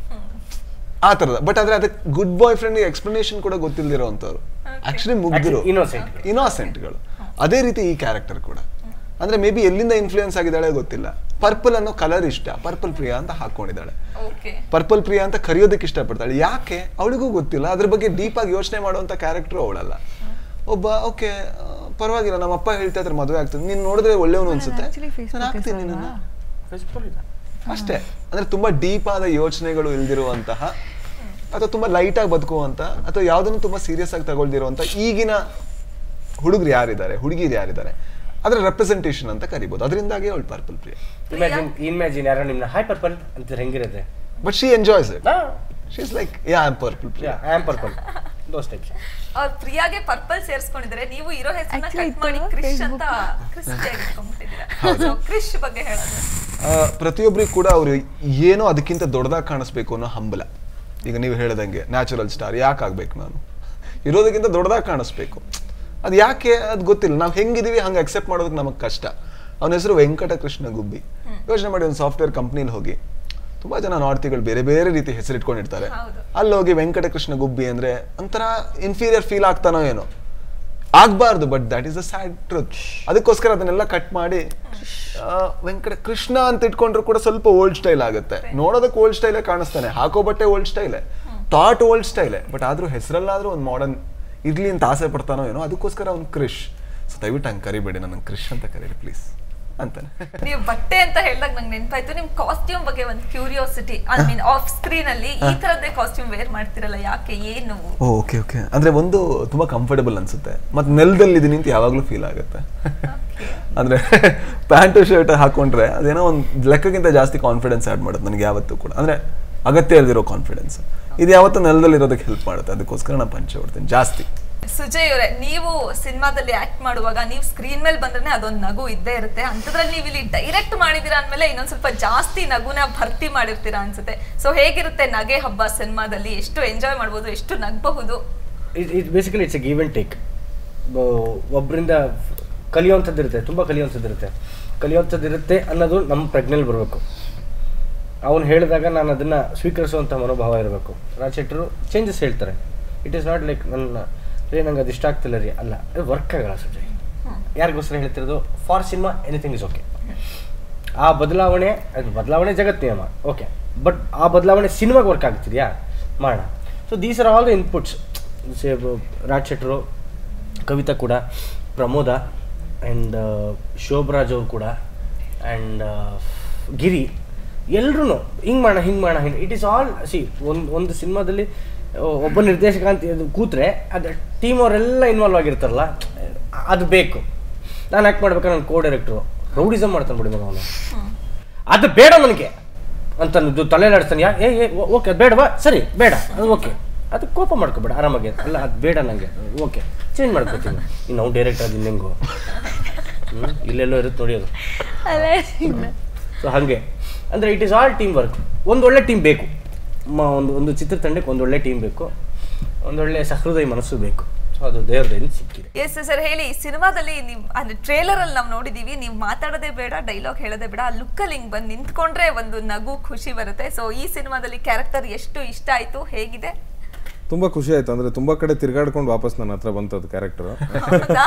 [SPEAKER 2] ಆ ಥರದ ಬಟ್ ಆದ್ರೆ ಅದಕ್ಕೆ ಗುಡ್ ಬಾಯ್ ಫ್ರೆಂಡ್ ಎಕ್ಸ್ಪ್ಲನೇಷನ್ ಕೂಡ ಗೊತ್ತಿಲ್ದಿರೋ ಅಂಥವ್ರು ಆಕ್ಚುಲಿ ಮುಗ್ದಿರೋ
[SPEAKER 4] ಇನ್ನೋಸೆಂಟ್
[SPEAKER 2] ಇನೋಸೆಂಟ್ಗಳು ಅದೇ ರೀತಿ ಈ ಕ್ಯಾರೆಕ್ಟರ್ ಕೂಡ ಅಂದ್ರೆ ಮೇ ಬಿ ಎಲ್ಲಿಂದ ಇನ್ಫ್ಲೂಯೆನ್ಸ್ ಆಗಿದ್ದಾಳೆ ಗೊತ್ತಿಲ್ಲ ಪರ್ಪಲ್ ಅನ್ನೋ ಕಲರ್ ಇಷ್ಟ ಪರ್ಪಲ್ ಪ್ರಿಯಾ ಅಂತ ಹಾಕೊಂಡಿದ್ದಾಳೆ
[SPEAKER 1] ಓಕೆ
[SPEAKER 2] ಪರ್ಪಲ್ ಪ್ರಿಯಾ ಅಂತ ಕರೆಯೋದಕ್ಕೆ ಇಷ್ಟಪಡ್ತಾಳೆ ಯಾಕೆ ಅವಳಿಗೂ ಗೊತ್ತಿಲ್ಲ ಅದ್ರ ಬಗ್ಗೆ ಡೀಪ್ ಆಗಿ ಯೋಚನೆ ಮಾಡುವಂತ ಕ್ಯಾರೆಕ್ಟರ್ ಅವಳಲ್ಲ ಒಬ್ಬ ಓಕೆ ಪರವಾಗಿಲ್ಲ ನಮ್ಮ ಅಪ್ಪ ಹೇಳ್ತಾ ಇದ್ರೆ ಮದುವೆ ಆಗ್ತದೆ ನೀನ್ ನೋಡಿದ್ರೆ ಒಳ್ಳೆಯವನು ಅನ್ಸುತ್ತೆ
[SPEAKER 3] actually Facebook
[SPEAKER 2] ನಾನು ಆಗ್ತೀನಿ
[SPEAKER 3] ಹೆಸರಲ್ವಾ?
[SPEAKER 2] ನಿನ್ನನ್ನ.
[SPEAKER 4] ಫೇಸ್ಬುಕ್ ಇದೆ
[SPEAKER 2] ಅಷ್ಟೇ ಅಂದ್ರೆ ತುಂಬಾ ಡೀಪ್ ಆದ ಯೋಚನೆಗಳು ಇಲ್ದಿರುವಂತಹ ಅಥವಾ ತುಂಬಾ ಲೈಟ್ ಆಗಿ ಬದುಕುವಂತ ಅಥವಾ ಯಾವ್ದನ್ನು ತುಂಬಾ ಸೀರಿಯಸ್ ಆಗಿ ತಗೊಳ್ದಿರುವಂತ ಈಗಿನ ಹುಡುಗರು ಯಾರಿದ್ದಾರೆ ಹುಡುಗಿರು ಯಾರಿದ್ದಾರೆ ಅದರ ರೆಪ್ರೆಸೆಂಟೇಷನ್ ಅಂತ ಕರಿಬಹುದು ಅದರಿಂದಾಗಿ ಅವಳು ಪರ್ಪಲ್ ಪ್ರಿಯ
[SPEAKER 4] ಇಮ್ಯಾಜಿನ್ ಇಮ್ಯಾಜಿನ್ ಯಾರೋ ನಿಮ್ನ ಹಾಯ್ ಪರ್ಪಲ್ ಅಂತ ಹೆಂಗಿರುತ್ತೆ
[SPEAKER 2] but she enjoys it she is like yeah I purple Priya
[SPEAKER 4] I am purple those types
[SPEAKER 1] ಅವ್ರ ಪ್ರಿಯಾಗೆ ಪರ್ಪಲ್ ಸೇರಿಸ್ಕೊಂಡಿದ್ರೆ ನೀವು ಇರೋ ಹೆಸರನ್ನ
[SPEAKER 3] Actually
[SPEAKER 1] ಕಟ್ ಮಾಡಿ
[SPEAKER 3] ಇತ್ತಲ್ಲ
[SPEAKER 1] ಕ್ರಿಶ್ ಅಂತ ಕ್ರಿಸ್ಟಿಯಾಗಿ ಇಟ್ಕೊಂಡ್ಬಿಟ್ಟಿದ್ದೀರಾ ಸೊ ಕ್ರಿಶ್ ಬಗ್ಗೆ ಹೇಳೋದು
[SPEAKER 2] ಪ್ರತಿಯೊಬ್ಬರಿಗೂ ಕೂಡ ಅವರು ಏನೋ ಅದಕ್ಕಿಂತ ದೊಡ್ಡದಾಗಿ ಕಾಣಿಸ್ಬೇಕು ಅನ್ನೋ ಹಂಬಲ ಈಗ ನೀವು ಹೇಳ್ದಂಗೆ ನ್ಯಾಚುರಲ್ ಸ್ಟಾರ್ ಯಾಕೆ ಆಗ್ಬೇಕು ನಾನು ಇರೋದಕ್ಕಿಂತ ದೊಡ್ಡದಾಗಿ ಕಾಣಿಸ್ಬೇಕು ಅದು ಯಾಕೆ ಅದು ಗೊತ್ತಿಲ್ಲ ನಾವು ಹೆಂಗಿದೀವಿ ಹಂಗೆ ಅಕ್ಸೆಪ್ಟ್ ಮಾಡೋದಕ್ಕೆ ನಮಗೆ ಕಷ್ಟ ಅವನ ಹೆಸರು ವೆಂಕಟಕೃಷ್ಣ ಗುಬ್ಬಿ ಯೋಚನೆ ಮಾಡಿ ಒಂದು ಸಾಫ್ಟ್ವೇರ್ ಕಂಪ್ನಿಲಿ ಹೋಗಿ ತುಂಬಾ ಜನ ನಾರ್ತಿಗಳು ಬೇರೆ ಬೇರೆ ರೀತಿ ಹೆಸರಿಟ್ಕೊಂಡಿರ್ತಾರೆ
[SPEAKER 1] ಹೌದು.
[SPEAKER 2] ಅಲ್ಲಿ ಹೋಗಿ ವೆಂಕಟಕೃಷ್ಣ ಗುಬ್ಬಿ ಅಂದ್ರೆ ಒಂಥರ ಇನ್ಫೀರಿಯರ್ ಫೀಲ್ ಆಗ್ತಾನೋ ಏನೋ ಆಗ್ಬಾರ್ದು but that is a sad truth ಅದಕ್ಕೋಸ್ಕರ ಅದನ್ನೆಲ್ಲ ಕಟ್ ಮಾಡಿ ಆ, ವೆಂಕಟ ಕೃಷ್ಣ ಅಂತ ಇಟ್ಕೊಂಡ್ರು ಕೂಡ ಸ್ವಲ್ಪ ಓಲ್ಡ್ ಸ್ಟೈಲ್ ಆಗುತ್ತೆ ನೋಡೋದಕ್ಕೆ ಓಲ್ಡ್ ಸ್ಟೈಲೇ ಕಾಣಿಸ್ತಾನೆ ಹಾಕೋ ಬಟ್ಟೆ ಓಲ್ಡ್ ಸ್ಟೈಲೇ ಥಾಟ್ ಓಲ್ಡ್ ಸ್ಟೈಲೇ ಬಟ್ ಆದ್ರೂ ಹೆಸರಲ್ಲಾದ್ರೂ ಒಂದು ಮಾಡರ್ನ್ ಇರ್ಲಿ ಅಂತ ಆಸೆ ಪಡ್ತಾನೋ ಏನೋ ಅದಕ್ಕೋಸ್ಕರ ಅವ್ನು ಕ್ರಿಶ್ ಸೊ ದಯವಿಟ್ಟು ಹಂಗೆ ಕರಿಬೇಡಿ ನನಗೆ ಕ್ರಿಶ್ ಅಂತ ಕರೀರಿ ಪ್ಲೀಸ್ ಅಂತಾನೆ
[SPEAKER 1] ನೀವು ಬಟ್ಟೆ ಅಂತ ಹೇಳಿದಾಗ ನಂಗೆ ನೆನಪಾಯ್ತು ನಿಮ್ ಕಾಸ್ಟ್ಯೂಮ್ ಬಗ್ಗೆ ಒಂದು curiosity I mean off screen ಅಲ್ಲಿ ಈ ತರದ್ದೇ ಕಾಸ್ಟ್ಯೂಮ್ ವೇರ್ ಮಾಡ್ತಿರಲ್ಲ ಯಾಕೆ ಏನು
[SPEAKER 2] ಓಕೆ ಓಕೆ ಅಂದ್ರೆ ಒಂದು ತುಂಬಾ ಕಂಫರ್ಟಬಲ್ ಅನ್ಸುತ್ತೆ ಮತ್ತೆ ನೆಲದಲ್ಲಿ ಇದೀನಿ ಅಂತ ಯಾವಾಗಲೂ ಫೀಲ್ ಆಗುತ್ತೆ ಅಂದ್ರೆ ಪ್ಯಾಂಟು ಶರ್ಟ್ ಹಾಕೊಂಡ್ರೆ ಅದೇನೋ ಒಂದು ಲೆಕ್ಕಕ್ಕಿಂತ ಜಾಸ್ತಿ ಕಾನ್ಫಿಡೆನ್ಸ್ ಆ್ಯಡ್ ಮಾಡುತ್ತೆ ನನಗೆ ಯಾವತ್ತೂ ಕೂಡ ಅಂದ್ರೆ ಅಗತ್ಯ ಇಲ್ದಿರೋ ಕಾನ್ಫಿಡೆನ್ಸ್ ಇದು ಯಾವತ್ತೂ ನೆಲದಲ್ಲಿ ಇರೋದಕ್ಕೆ ಹೆಲ್ಪ್ ಮಾಡುತ್ತೆ ಅದಕ್ಕೋಸ್ಕರ ನಾನು ಪಂಚೆ ಹೊಡ್ತೀನಿ ಜಾಸ್ತಿ
[SPEAKER 1] ಸುಜಯ್ ಅವರೇ ನೀವು ಸಿನಿಮಾದಲ್ಲಿ ಆಕ್ಟ್ ಮಾಡುವಾಗ ನೀವು ಸ್ಕ್ರೀನ್ ಮೇಲೆ ಬಂದ್ರೆ ಅದೊಂದು ನಗು ಇದ್ದೇ ಇರುತ್ತೆ ಅಂತದ್ರಲ್ಲಿ ನೀವು ಇಲ್ಲಿ ಡೈರೆಕ್ಟ್ ಮಾಡಿದೀರಾ ಅಂದ್ಮೇಲೆ ಇನ್ನೊಂದ್ ಸ್ವಲ್ಪ ಜಾಸ್ತಿ ನಗುನ ಭರ್ತಿ ಮಾಡಿರ್ತೀರಾ ಅನ್ಸುತ್ತೆ ಸೊ ಹೇಗಿರುತ್ತೆ ನಗೆ ಹಬ್ಬ ಸಿನಿಮಾದಲ್ಲಿ ಎಷ್ಟು ಎಂಜಾಯ್ ಮಾಡ್ಬೋದು ಎಷ್ಟು ನಗಬಹುದು
[SPEAKER 4] it it basically it's a give and take ಒಬ್ಬರಿಂದ ಕಲಿಯುವಂಥದ್ದು ಇರುತ್ತೆ ತುಂಬ ಕಲಿಯುವಂಥದ್ದು ಇರುತ್ತೆ ಕಲಿಯುವಂಥದ್ದು ಇರುತ್ತೆ ಅನ್ನೋದು ನಮ್ಮ ಪ್ರಜ್ಞೆಯಲ್ಲಿ ಬರಬೇಕು ಅವನು ಹೇಳಿದಾಗ ನಾನು ಅದನ್ನು ಸ್ವೀಕರಿಸುವಂಥ ಮನೋಭಾವ ಇರಬೇಕು ರಾಜ್ ಶೆಟ್ಟರು ಚೇಂಜಸ್ ಹೇಳ್ತಾರೆ ಇಟ್ ಈಸ್ ನಾಟ್ ಲೈಕ್ ನನ್ನ ರೀ ನಂಗೆ ಅದು ಇಷ್ಟ ಆಗ್ತಿಲ್ಲ ರೀ ಅಲ್ಲ ಅದು ವರ್ಕ್ ಆಗಲ್ಲ ಸುಜಯ್ ಯಾರಿಗೋಸ್ಕರ ಹೇಳ್ತಿರೋದು for cinema anything is okay ಆ ಬದಲಾವಣೆ ಅದು ಬದಲಾವಣೆ ಜಗತ್ ನಿಯಮ ಓಕೆ ಬಟ್ ಆ ಬದಲಾವಣೆ ಸಿನಿಮಾಗೆ ವರ್ಕ್ ಆಗ್ತಿದೆಯಾ ಮಾಡೋಣ so these are all the inputs Raj ಶೆಟ್ಟರು ಕವಿತಾ ಕೂಡ ಪ್ರಮೋದ ಆ್ಯಂಡ್ ಶೋಭರಾಜ್ ಅವರು ಕೂಡ ಆ್ಯಂಡ್ ಗಿರಿ ಎಲ್ರೂ ಹಿಂಗೆ ಮಾಡೋಣ ಹಿಂಗೆ ಮಾಡೋಣ ಹಿಂಗೆ ಇಟ್ ಈಸ್ ಆಲ್ ಸಿ ಒಂದು ಒಂದು ಸಿನಿಮಾದಲ್ಲಿ ಒಬ್ಬ ನಿರ್ದೇಶಕ ಅಂತ ಇದು ಕೂತ್ರೆ ಅದು ಟೀಮ್ ಅವರೆಲ್ಲ ಇನ್ವಾಲ್ವ್ ಆಗಿರ್ತಾರಲ್ಲ ಅದು ಬೇಕು ನಾನು ಆ್ಯಕ್ಟ್ ಮಾಡ್ಬೇಕಾದ್ರೆ ನಾನು ಕೋ ಡೈರೆಕ್ಟ್ರು ರೌಡಿಸಮ್ ಮಾಡ್ತಾನೆ ಬಿಡಿ ಮಗ ಅವನು ಅದು ಬೇಡ ನನಗೆ ಅಂತ ಇದು ತಲೆಲಾಡಿಸ್ತಾನೆ ಯಾ ಏ ಏ ಓಕೆ ಅದು ಬೇಡವಾ ಸರಿ ಬೇಡ ಅದು ಓಕೆ ಅದು ಕೋಪ ಮಾಡ್ಕೋಬೇಡ ಆರಾಮಾಗಿ ಅಲ್ಲ ಅದು ಬೇಡ ನನಗೆ ಓಕೆ ಚೇಂಜ್ ಮಾಡ್ಕೊತೀನಿ ಇನ್ನು ಅವ್ನು ಡೈರೆಕ್ಟ್ ಅದು ಇನ್ನೆಂಗು ಹ್ಞೂ ಇಲ್ಲೆಲ್ಲೋ ಇರುತ್ತೆ ನೋಡಿ ಅದು
[SPEAKER 3] ಅಲ್ಲೇ
[SPEAKER 4] ಸೊ ಹಾಗೆ ಅಂದರೆ it is all team work ಒಂದು ಒಳ್ಳೆ ಟೀಮ್ ಬೇಕು ಮ ಒಂದು ಒಂದು ಚಿತ್ರತಂಡಕ್ಕೆ ಒಂದು ಒಳ್ಳೆ ಟೀಮ್ ಬೇಕು ಒಂದೊಳ್ಳೆ ಸಹೃದಯ ಮನಸ್ಸು ಬೇಕು ಸೊ ಅದು ದೇವ್ರದಿಂದ ಸಿಕ್ಕಿದೆ
[SPEAKER 1] ಎಸ್ ಸರ್ ಹೇಳಿ ಸಿನಿಮಾದಲ್ಲಿ ನೀವು ಅಂದ್ರೆ ಟ್ರೇಲರ್ ಅಲ್ಲಿ ನಾವು ನೋಡಿದೀವಿ ನೀವು ಮಾತಾಡೋದೇ ಬೇಡ ಡೈಲಾಗ್ ಹೇಳೋದೇ ಬೇಡ ಆ ಲುಕ್ಕಲ್ಲಿ ಹಿಂಗ್ ಬಂದು ನಿಂತ್ಕೊಂಡ್ರೆ ಒಂದು ನಗು ಖುಷಿ ಬರುತ್ತೆ ಸೊ ಈ ಸಿನಿಮಾದಲ್ಲಿ ಕ್ಯಾರೆಕ್ಟರ್ ಎಷ್ಟು ಇಷ್ಟ ಆಯ್ತು ಹೇಗಿದೆ
[SPEAKER 5] ತುಂಬ ಖುಷಿ ಆಯ್ತು ಅಂದರೆ ತುಂಬ ಕಡೆ ತಿರ್ಗಾಡ್ಕೊಂಡು ವಾಪಸ್ ನನ್ನ ಹತ್ರ ಬಂತದ್ದು ಕ್ಯಾರೆಕ್ಟರು
[SPEAKER 1] ಹೌದಾ?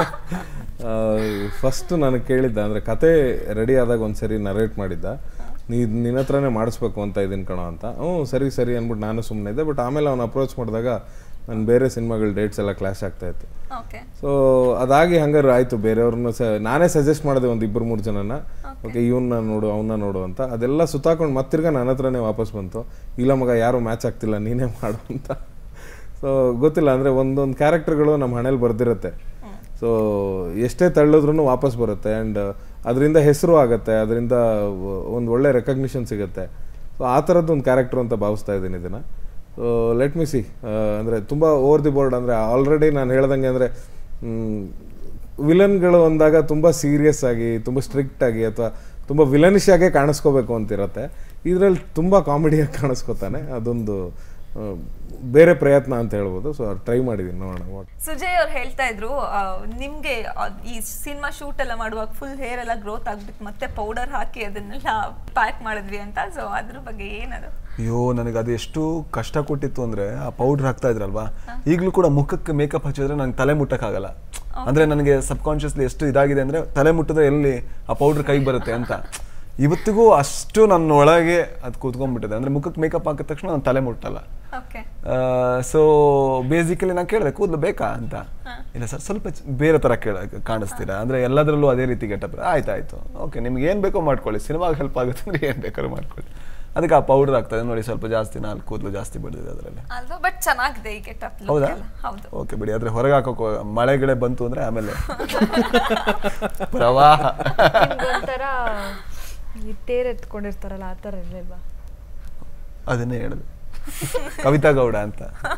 [SPEAKER 5] ಫಸ್ಟ್ ನನಗೆ ಕೇಳಿದ್ದ ಅಂದರೆ ಕತೆ ರೆಡಿ ಆದಾಗ ಒಂದ್ಸರಿ ನರೇಟ್ ಮಾಡಿದ್ದ ನೀ ನಿನ್ನ ಹತ್ರನೇ ಮಾಡಿಸ್ಬೇಕು ಅಂತ ಇದೀನಿ ಕಣೋ ಅಂತ ಹ್ಞೂ ಸರಿ ಸರಿ ಅಂದ್ಬಿಟ್ಟು ನಾನು ಸುಮ್ಮನೆ ಇದ್ದೆ ಬಟ್ ಆಮೇಲೆ ಅವ್ನು ಅಪ್ರೋಚ್ ಮಾಡಿದಾಗ ನಾನು ಬೇರೆ ಸಿನಿಮಾಗಳ ಡೇಟ್ಸ್ ಎಲ್ಲ ಕ್ಲಾಶ್ ಆಗ್ತಾ ಇತ್ತು
[SPEAKER 1] ಓಕೆ
[SPEAKER 5] ಸೊ ಅದಾಗಿ ಹಂಗಾರೆ ಆಯಿತು ಬೇರೆಯವ್ರನ್ನ ಸ ನಾನೇ ಸಜೆಸ್ಟ್ ಮಾಡಿದೆ ಒಂದು ಇಬ್ಬರು ಮೂರು ಜನನ ಓಕೆ ಇವನ್ನ ನೋಡು ಅವನ್ನ ನೋಡು ಅಂತ ಅದೆಲ್ಲ ಸುತ್ತಾಕೊಂಡು ಮತ್ತಿರ್ಗ ನನ್ನ ಹತ್ರನೇ ವಾಪಸ್ ಬಂತು ಇಲ್ಲ ಮಗ ಯಾರು ಮ್ಯಾಚ್ ಆಗ್ತಿಲ್ಲ ನೀನೇ ಮಾಡು ಅಂತ ಸೊ ಗೊತ್ತಿಲ್ಲ ಅಂದರೆ ಒಂದೊಂದು ಕ್ಯಾರೆಕ್ಟರ್ಗಳು ನಮ್ಮ ಹಣೆಯಲ್ಲಿ ಬರ್ದಿರುತ್ತೆ ಸೊ ಎಷ್ಟೇ ತಳ್ಳಿದ್ರೂ ವಾಪಸ್ ಬರುತ್ತೆ ಆ್ಯಂಡ್ ಅದರಿಂದ ಹೆಸರು ಆಗುತ್ತೆ ಅದರಿಂದ ಒಂದು ಒಳ್ಳೆ ರೆಕಗ್ನಿಷನ್ ಸಿಗುತ್ತೆ ಸೊ ಆ ಥರದ್ದು ಒಂದು ಕ್ಯಾರೆಕ್ಟರ್ ಅಂತ ಭಾವಿಸ್ತಾ ಇದ್ದೀನಿ ಇದನ್ನು ಸೊ ಲೆಟ್ ಮಿ ಸಿ ಅಂದರೆ ತುಂಬ ಓವರ್ ದಿ ಬೋರ್ಡ್ ಅಂದರೆ ಆಲ್ರೆಡಿ ನಾನು ಹೇಳ್ದಂಗೆ ಅಂದರೆ ವಿಲನ್ಗಳು ಅಂದಾಗ ತುಂಬ ಸೀರಿಯಸ್ ಆಗಿ ತುಂಬ ಸ್ಟ್ರಿಕ್ಟ್ ಆಗಿ ಅಥವಾ ತುಂಬ ವಿಲನಿಶ್ ಆಗೇ ಕಾಣಿಸ್ಕೋಬೇಕು ಅಂತಿರತ್ತೆ ಇದರಲ್ಲಿ ತುಂಬ ಕಾಮಿಡಿಯಾಗಿ ಕಾಣಿಸ್ಕೋತಾನೆ ಅದೊಂದು ಆ, ಬೇರೆ ಪ್ರಯತ್ನ ಅಂತ ಹೇಳ್ಬೋದು ಸೊ ಟ್ರೈ ಮಾಡಿದ್ದೀನಿ ನೋಡೋಣ what-
[SPEAKER 1] ಸುಜಯ್ ಅವ್ರು ಹೇಳ್ತಾ ಇದ್ರು ಆ, ನಿಮ್ಗೆ ಆ, ಈ ಸಿನಿಮಾ ಶೂಟ್ ಎಲ್ಲ ಮಾಡುವಾಗ ಫುಲ್ ಹೇರ್ ಎಲ್ಲ ಗ್ರೋತ್ ಆಗ್ಬಿಟ್ಟು ಮತ್ತೆ ಪೌಡರ್ ಹಾಕಿ ಅದನ್ನೆಲ್ಲ ಪ್ಯಾಕ್ ಮಾಡಿದ್ವಿ ಅಂತ ಸೊ ಅದ್ರ ಬಗ್ಗೆ ಏನದು
[SPEAKER 2] ಅಯ್ಯೋ ನನಗೆ ಅದು ಎಷ್ಟು ಕಷ್ಟ ಕೊಟ್ಟಿತ್ತು ಅಂದ್ರೆ ಆ ಪೌಡರ್ ಹಾಕ್ತಾ ಇದ್ರಲ್ವಾ ಈಗಲೂ ಕೂಡ ಮುಖಕ್ಕೆ ಮೇಕಪ್ ಹಚ್ಚಿದ್ರೆ ನಂಗೆ ತಲೆ ಮುಟ್ಟಕ್ಕಾಗಲ್ಲ ಅಂದ್ರೆ ನನಗೆ ಸಬ್ ಕಾನ್ಶಿಯಸ್ಲಿ ಎಷ್ಟು ಇದಾಗಿದೆ ಅಂದ್ರೆ ತಲೆ ಮುಟ್ಟಿದ್ರೆ ಎಲ್ಲಿ ಆ ಪೌಡರ್ ಕೈಗೆ ಬರುತ್ತೆ ಅಂತ ಇವತ್ತಿಗೂ ಅಷ್ಟು ನನ್ನ ಒಳಗೆ ಅದು ಕೂತ್ಕೊಂಡ್ಬಿಟ್ಟಿದೆ ಅಂದ್ರೆ ಮುಖಕ್ಕೆ ಮೇಕಪ್ ಹಾಕಿದ ತಕ್ಷಣ ನಾನು ತಲೆ ಮುಟ್ಟಲ್ಲ
[SPEAKER 1] ಓಕೆ
[SPEAKER 2] ಸೊ ಬೇಸಿಕಲಿ ನಾನು ಕೇಳಿದೆ ಕೂದಲು ಬೇಕಾ ಅಂತ ಇಲ್ಲ ಸರ್ ಸ್ವಲ್ಪ ಚ- ಬೇರೆ ತರ ಕೇಳ ಕಾಣಿಸ್ತೀರಾ ಅಂದ್ರೆ ಎಲ್ಲದರಲ್ಲೂ ಅದೇ ರೀತಿ ಗೆಟಪ್ ಆಯ್ತು ಆಯ್ತು ಓಕೆ ನಿಮ್ಗೆ ಏನ್ ಬೇಕೋ ಮಾಡ್ಕೊಳ್ಳಿ ಸಿನಿಮಾಗೆ ಹೆಲ್ಪ್ ಆಗುತ್ತೆ ಅಂದ್ರೆ ಏನ್ ಬೇಕಾದ್ರೂ ಮಾಡ್ಕೊಳ್ಳಿ ಅದಕ್ಕೆ ಆ ಪೌಡರ್ ಆಗ್ತದೆ ನೋಡಿ ಸ್ವಲ್ಪ ಜಾಸ್ತಿ ನಾಲ್ಕು ಕೂದಲು ಜಾಸ್ತಿ ಬೆಳೆದಿದೆ ಅದರಲ್ಲಿ
[SPEAKER 1] ಅಲ್ವಾ ಬಟ್ ಚೆನ್ನಾಗಿದೆ ಈ ಗೆಟಪ್
[SPEAKER 2] ಹೌದಾ
[SPEAKER 1] ಹೌದು
[SPEAKER 2] ಓಕೆ ಬಿಡಿ ಆದ್ರೆ ಹೊರಗೆ ಹಾಕೋಕೆ ಮಳೆಗಳೇ ಬಂತು ಅಂದ್ರೆ ಆಮೇಲೆ ಪ್ರವಾಹ
[SPEAKER 3] ಒಂಥರ ಈ ತೇರ್ ಎತ್ಕೊಂಡಿರ್ತಾರಲ್ಲ ಆ ಥರ ಇರಲಿಲ್ವಾ
[SPEAKER 2] ಅದನ್ನೇ ಹೇಳುದು ಕವಿತಾ ಗೌಡ ಅಂತ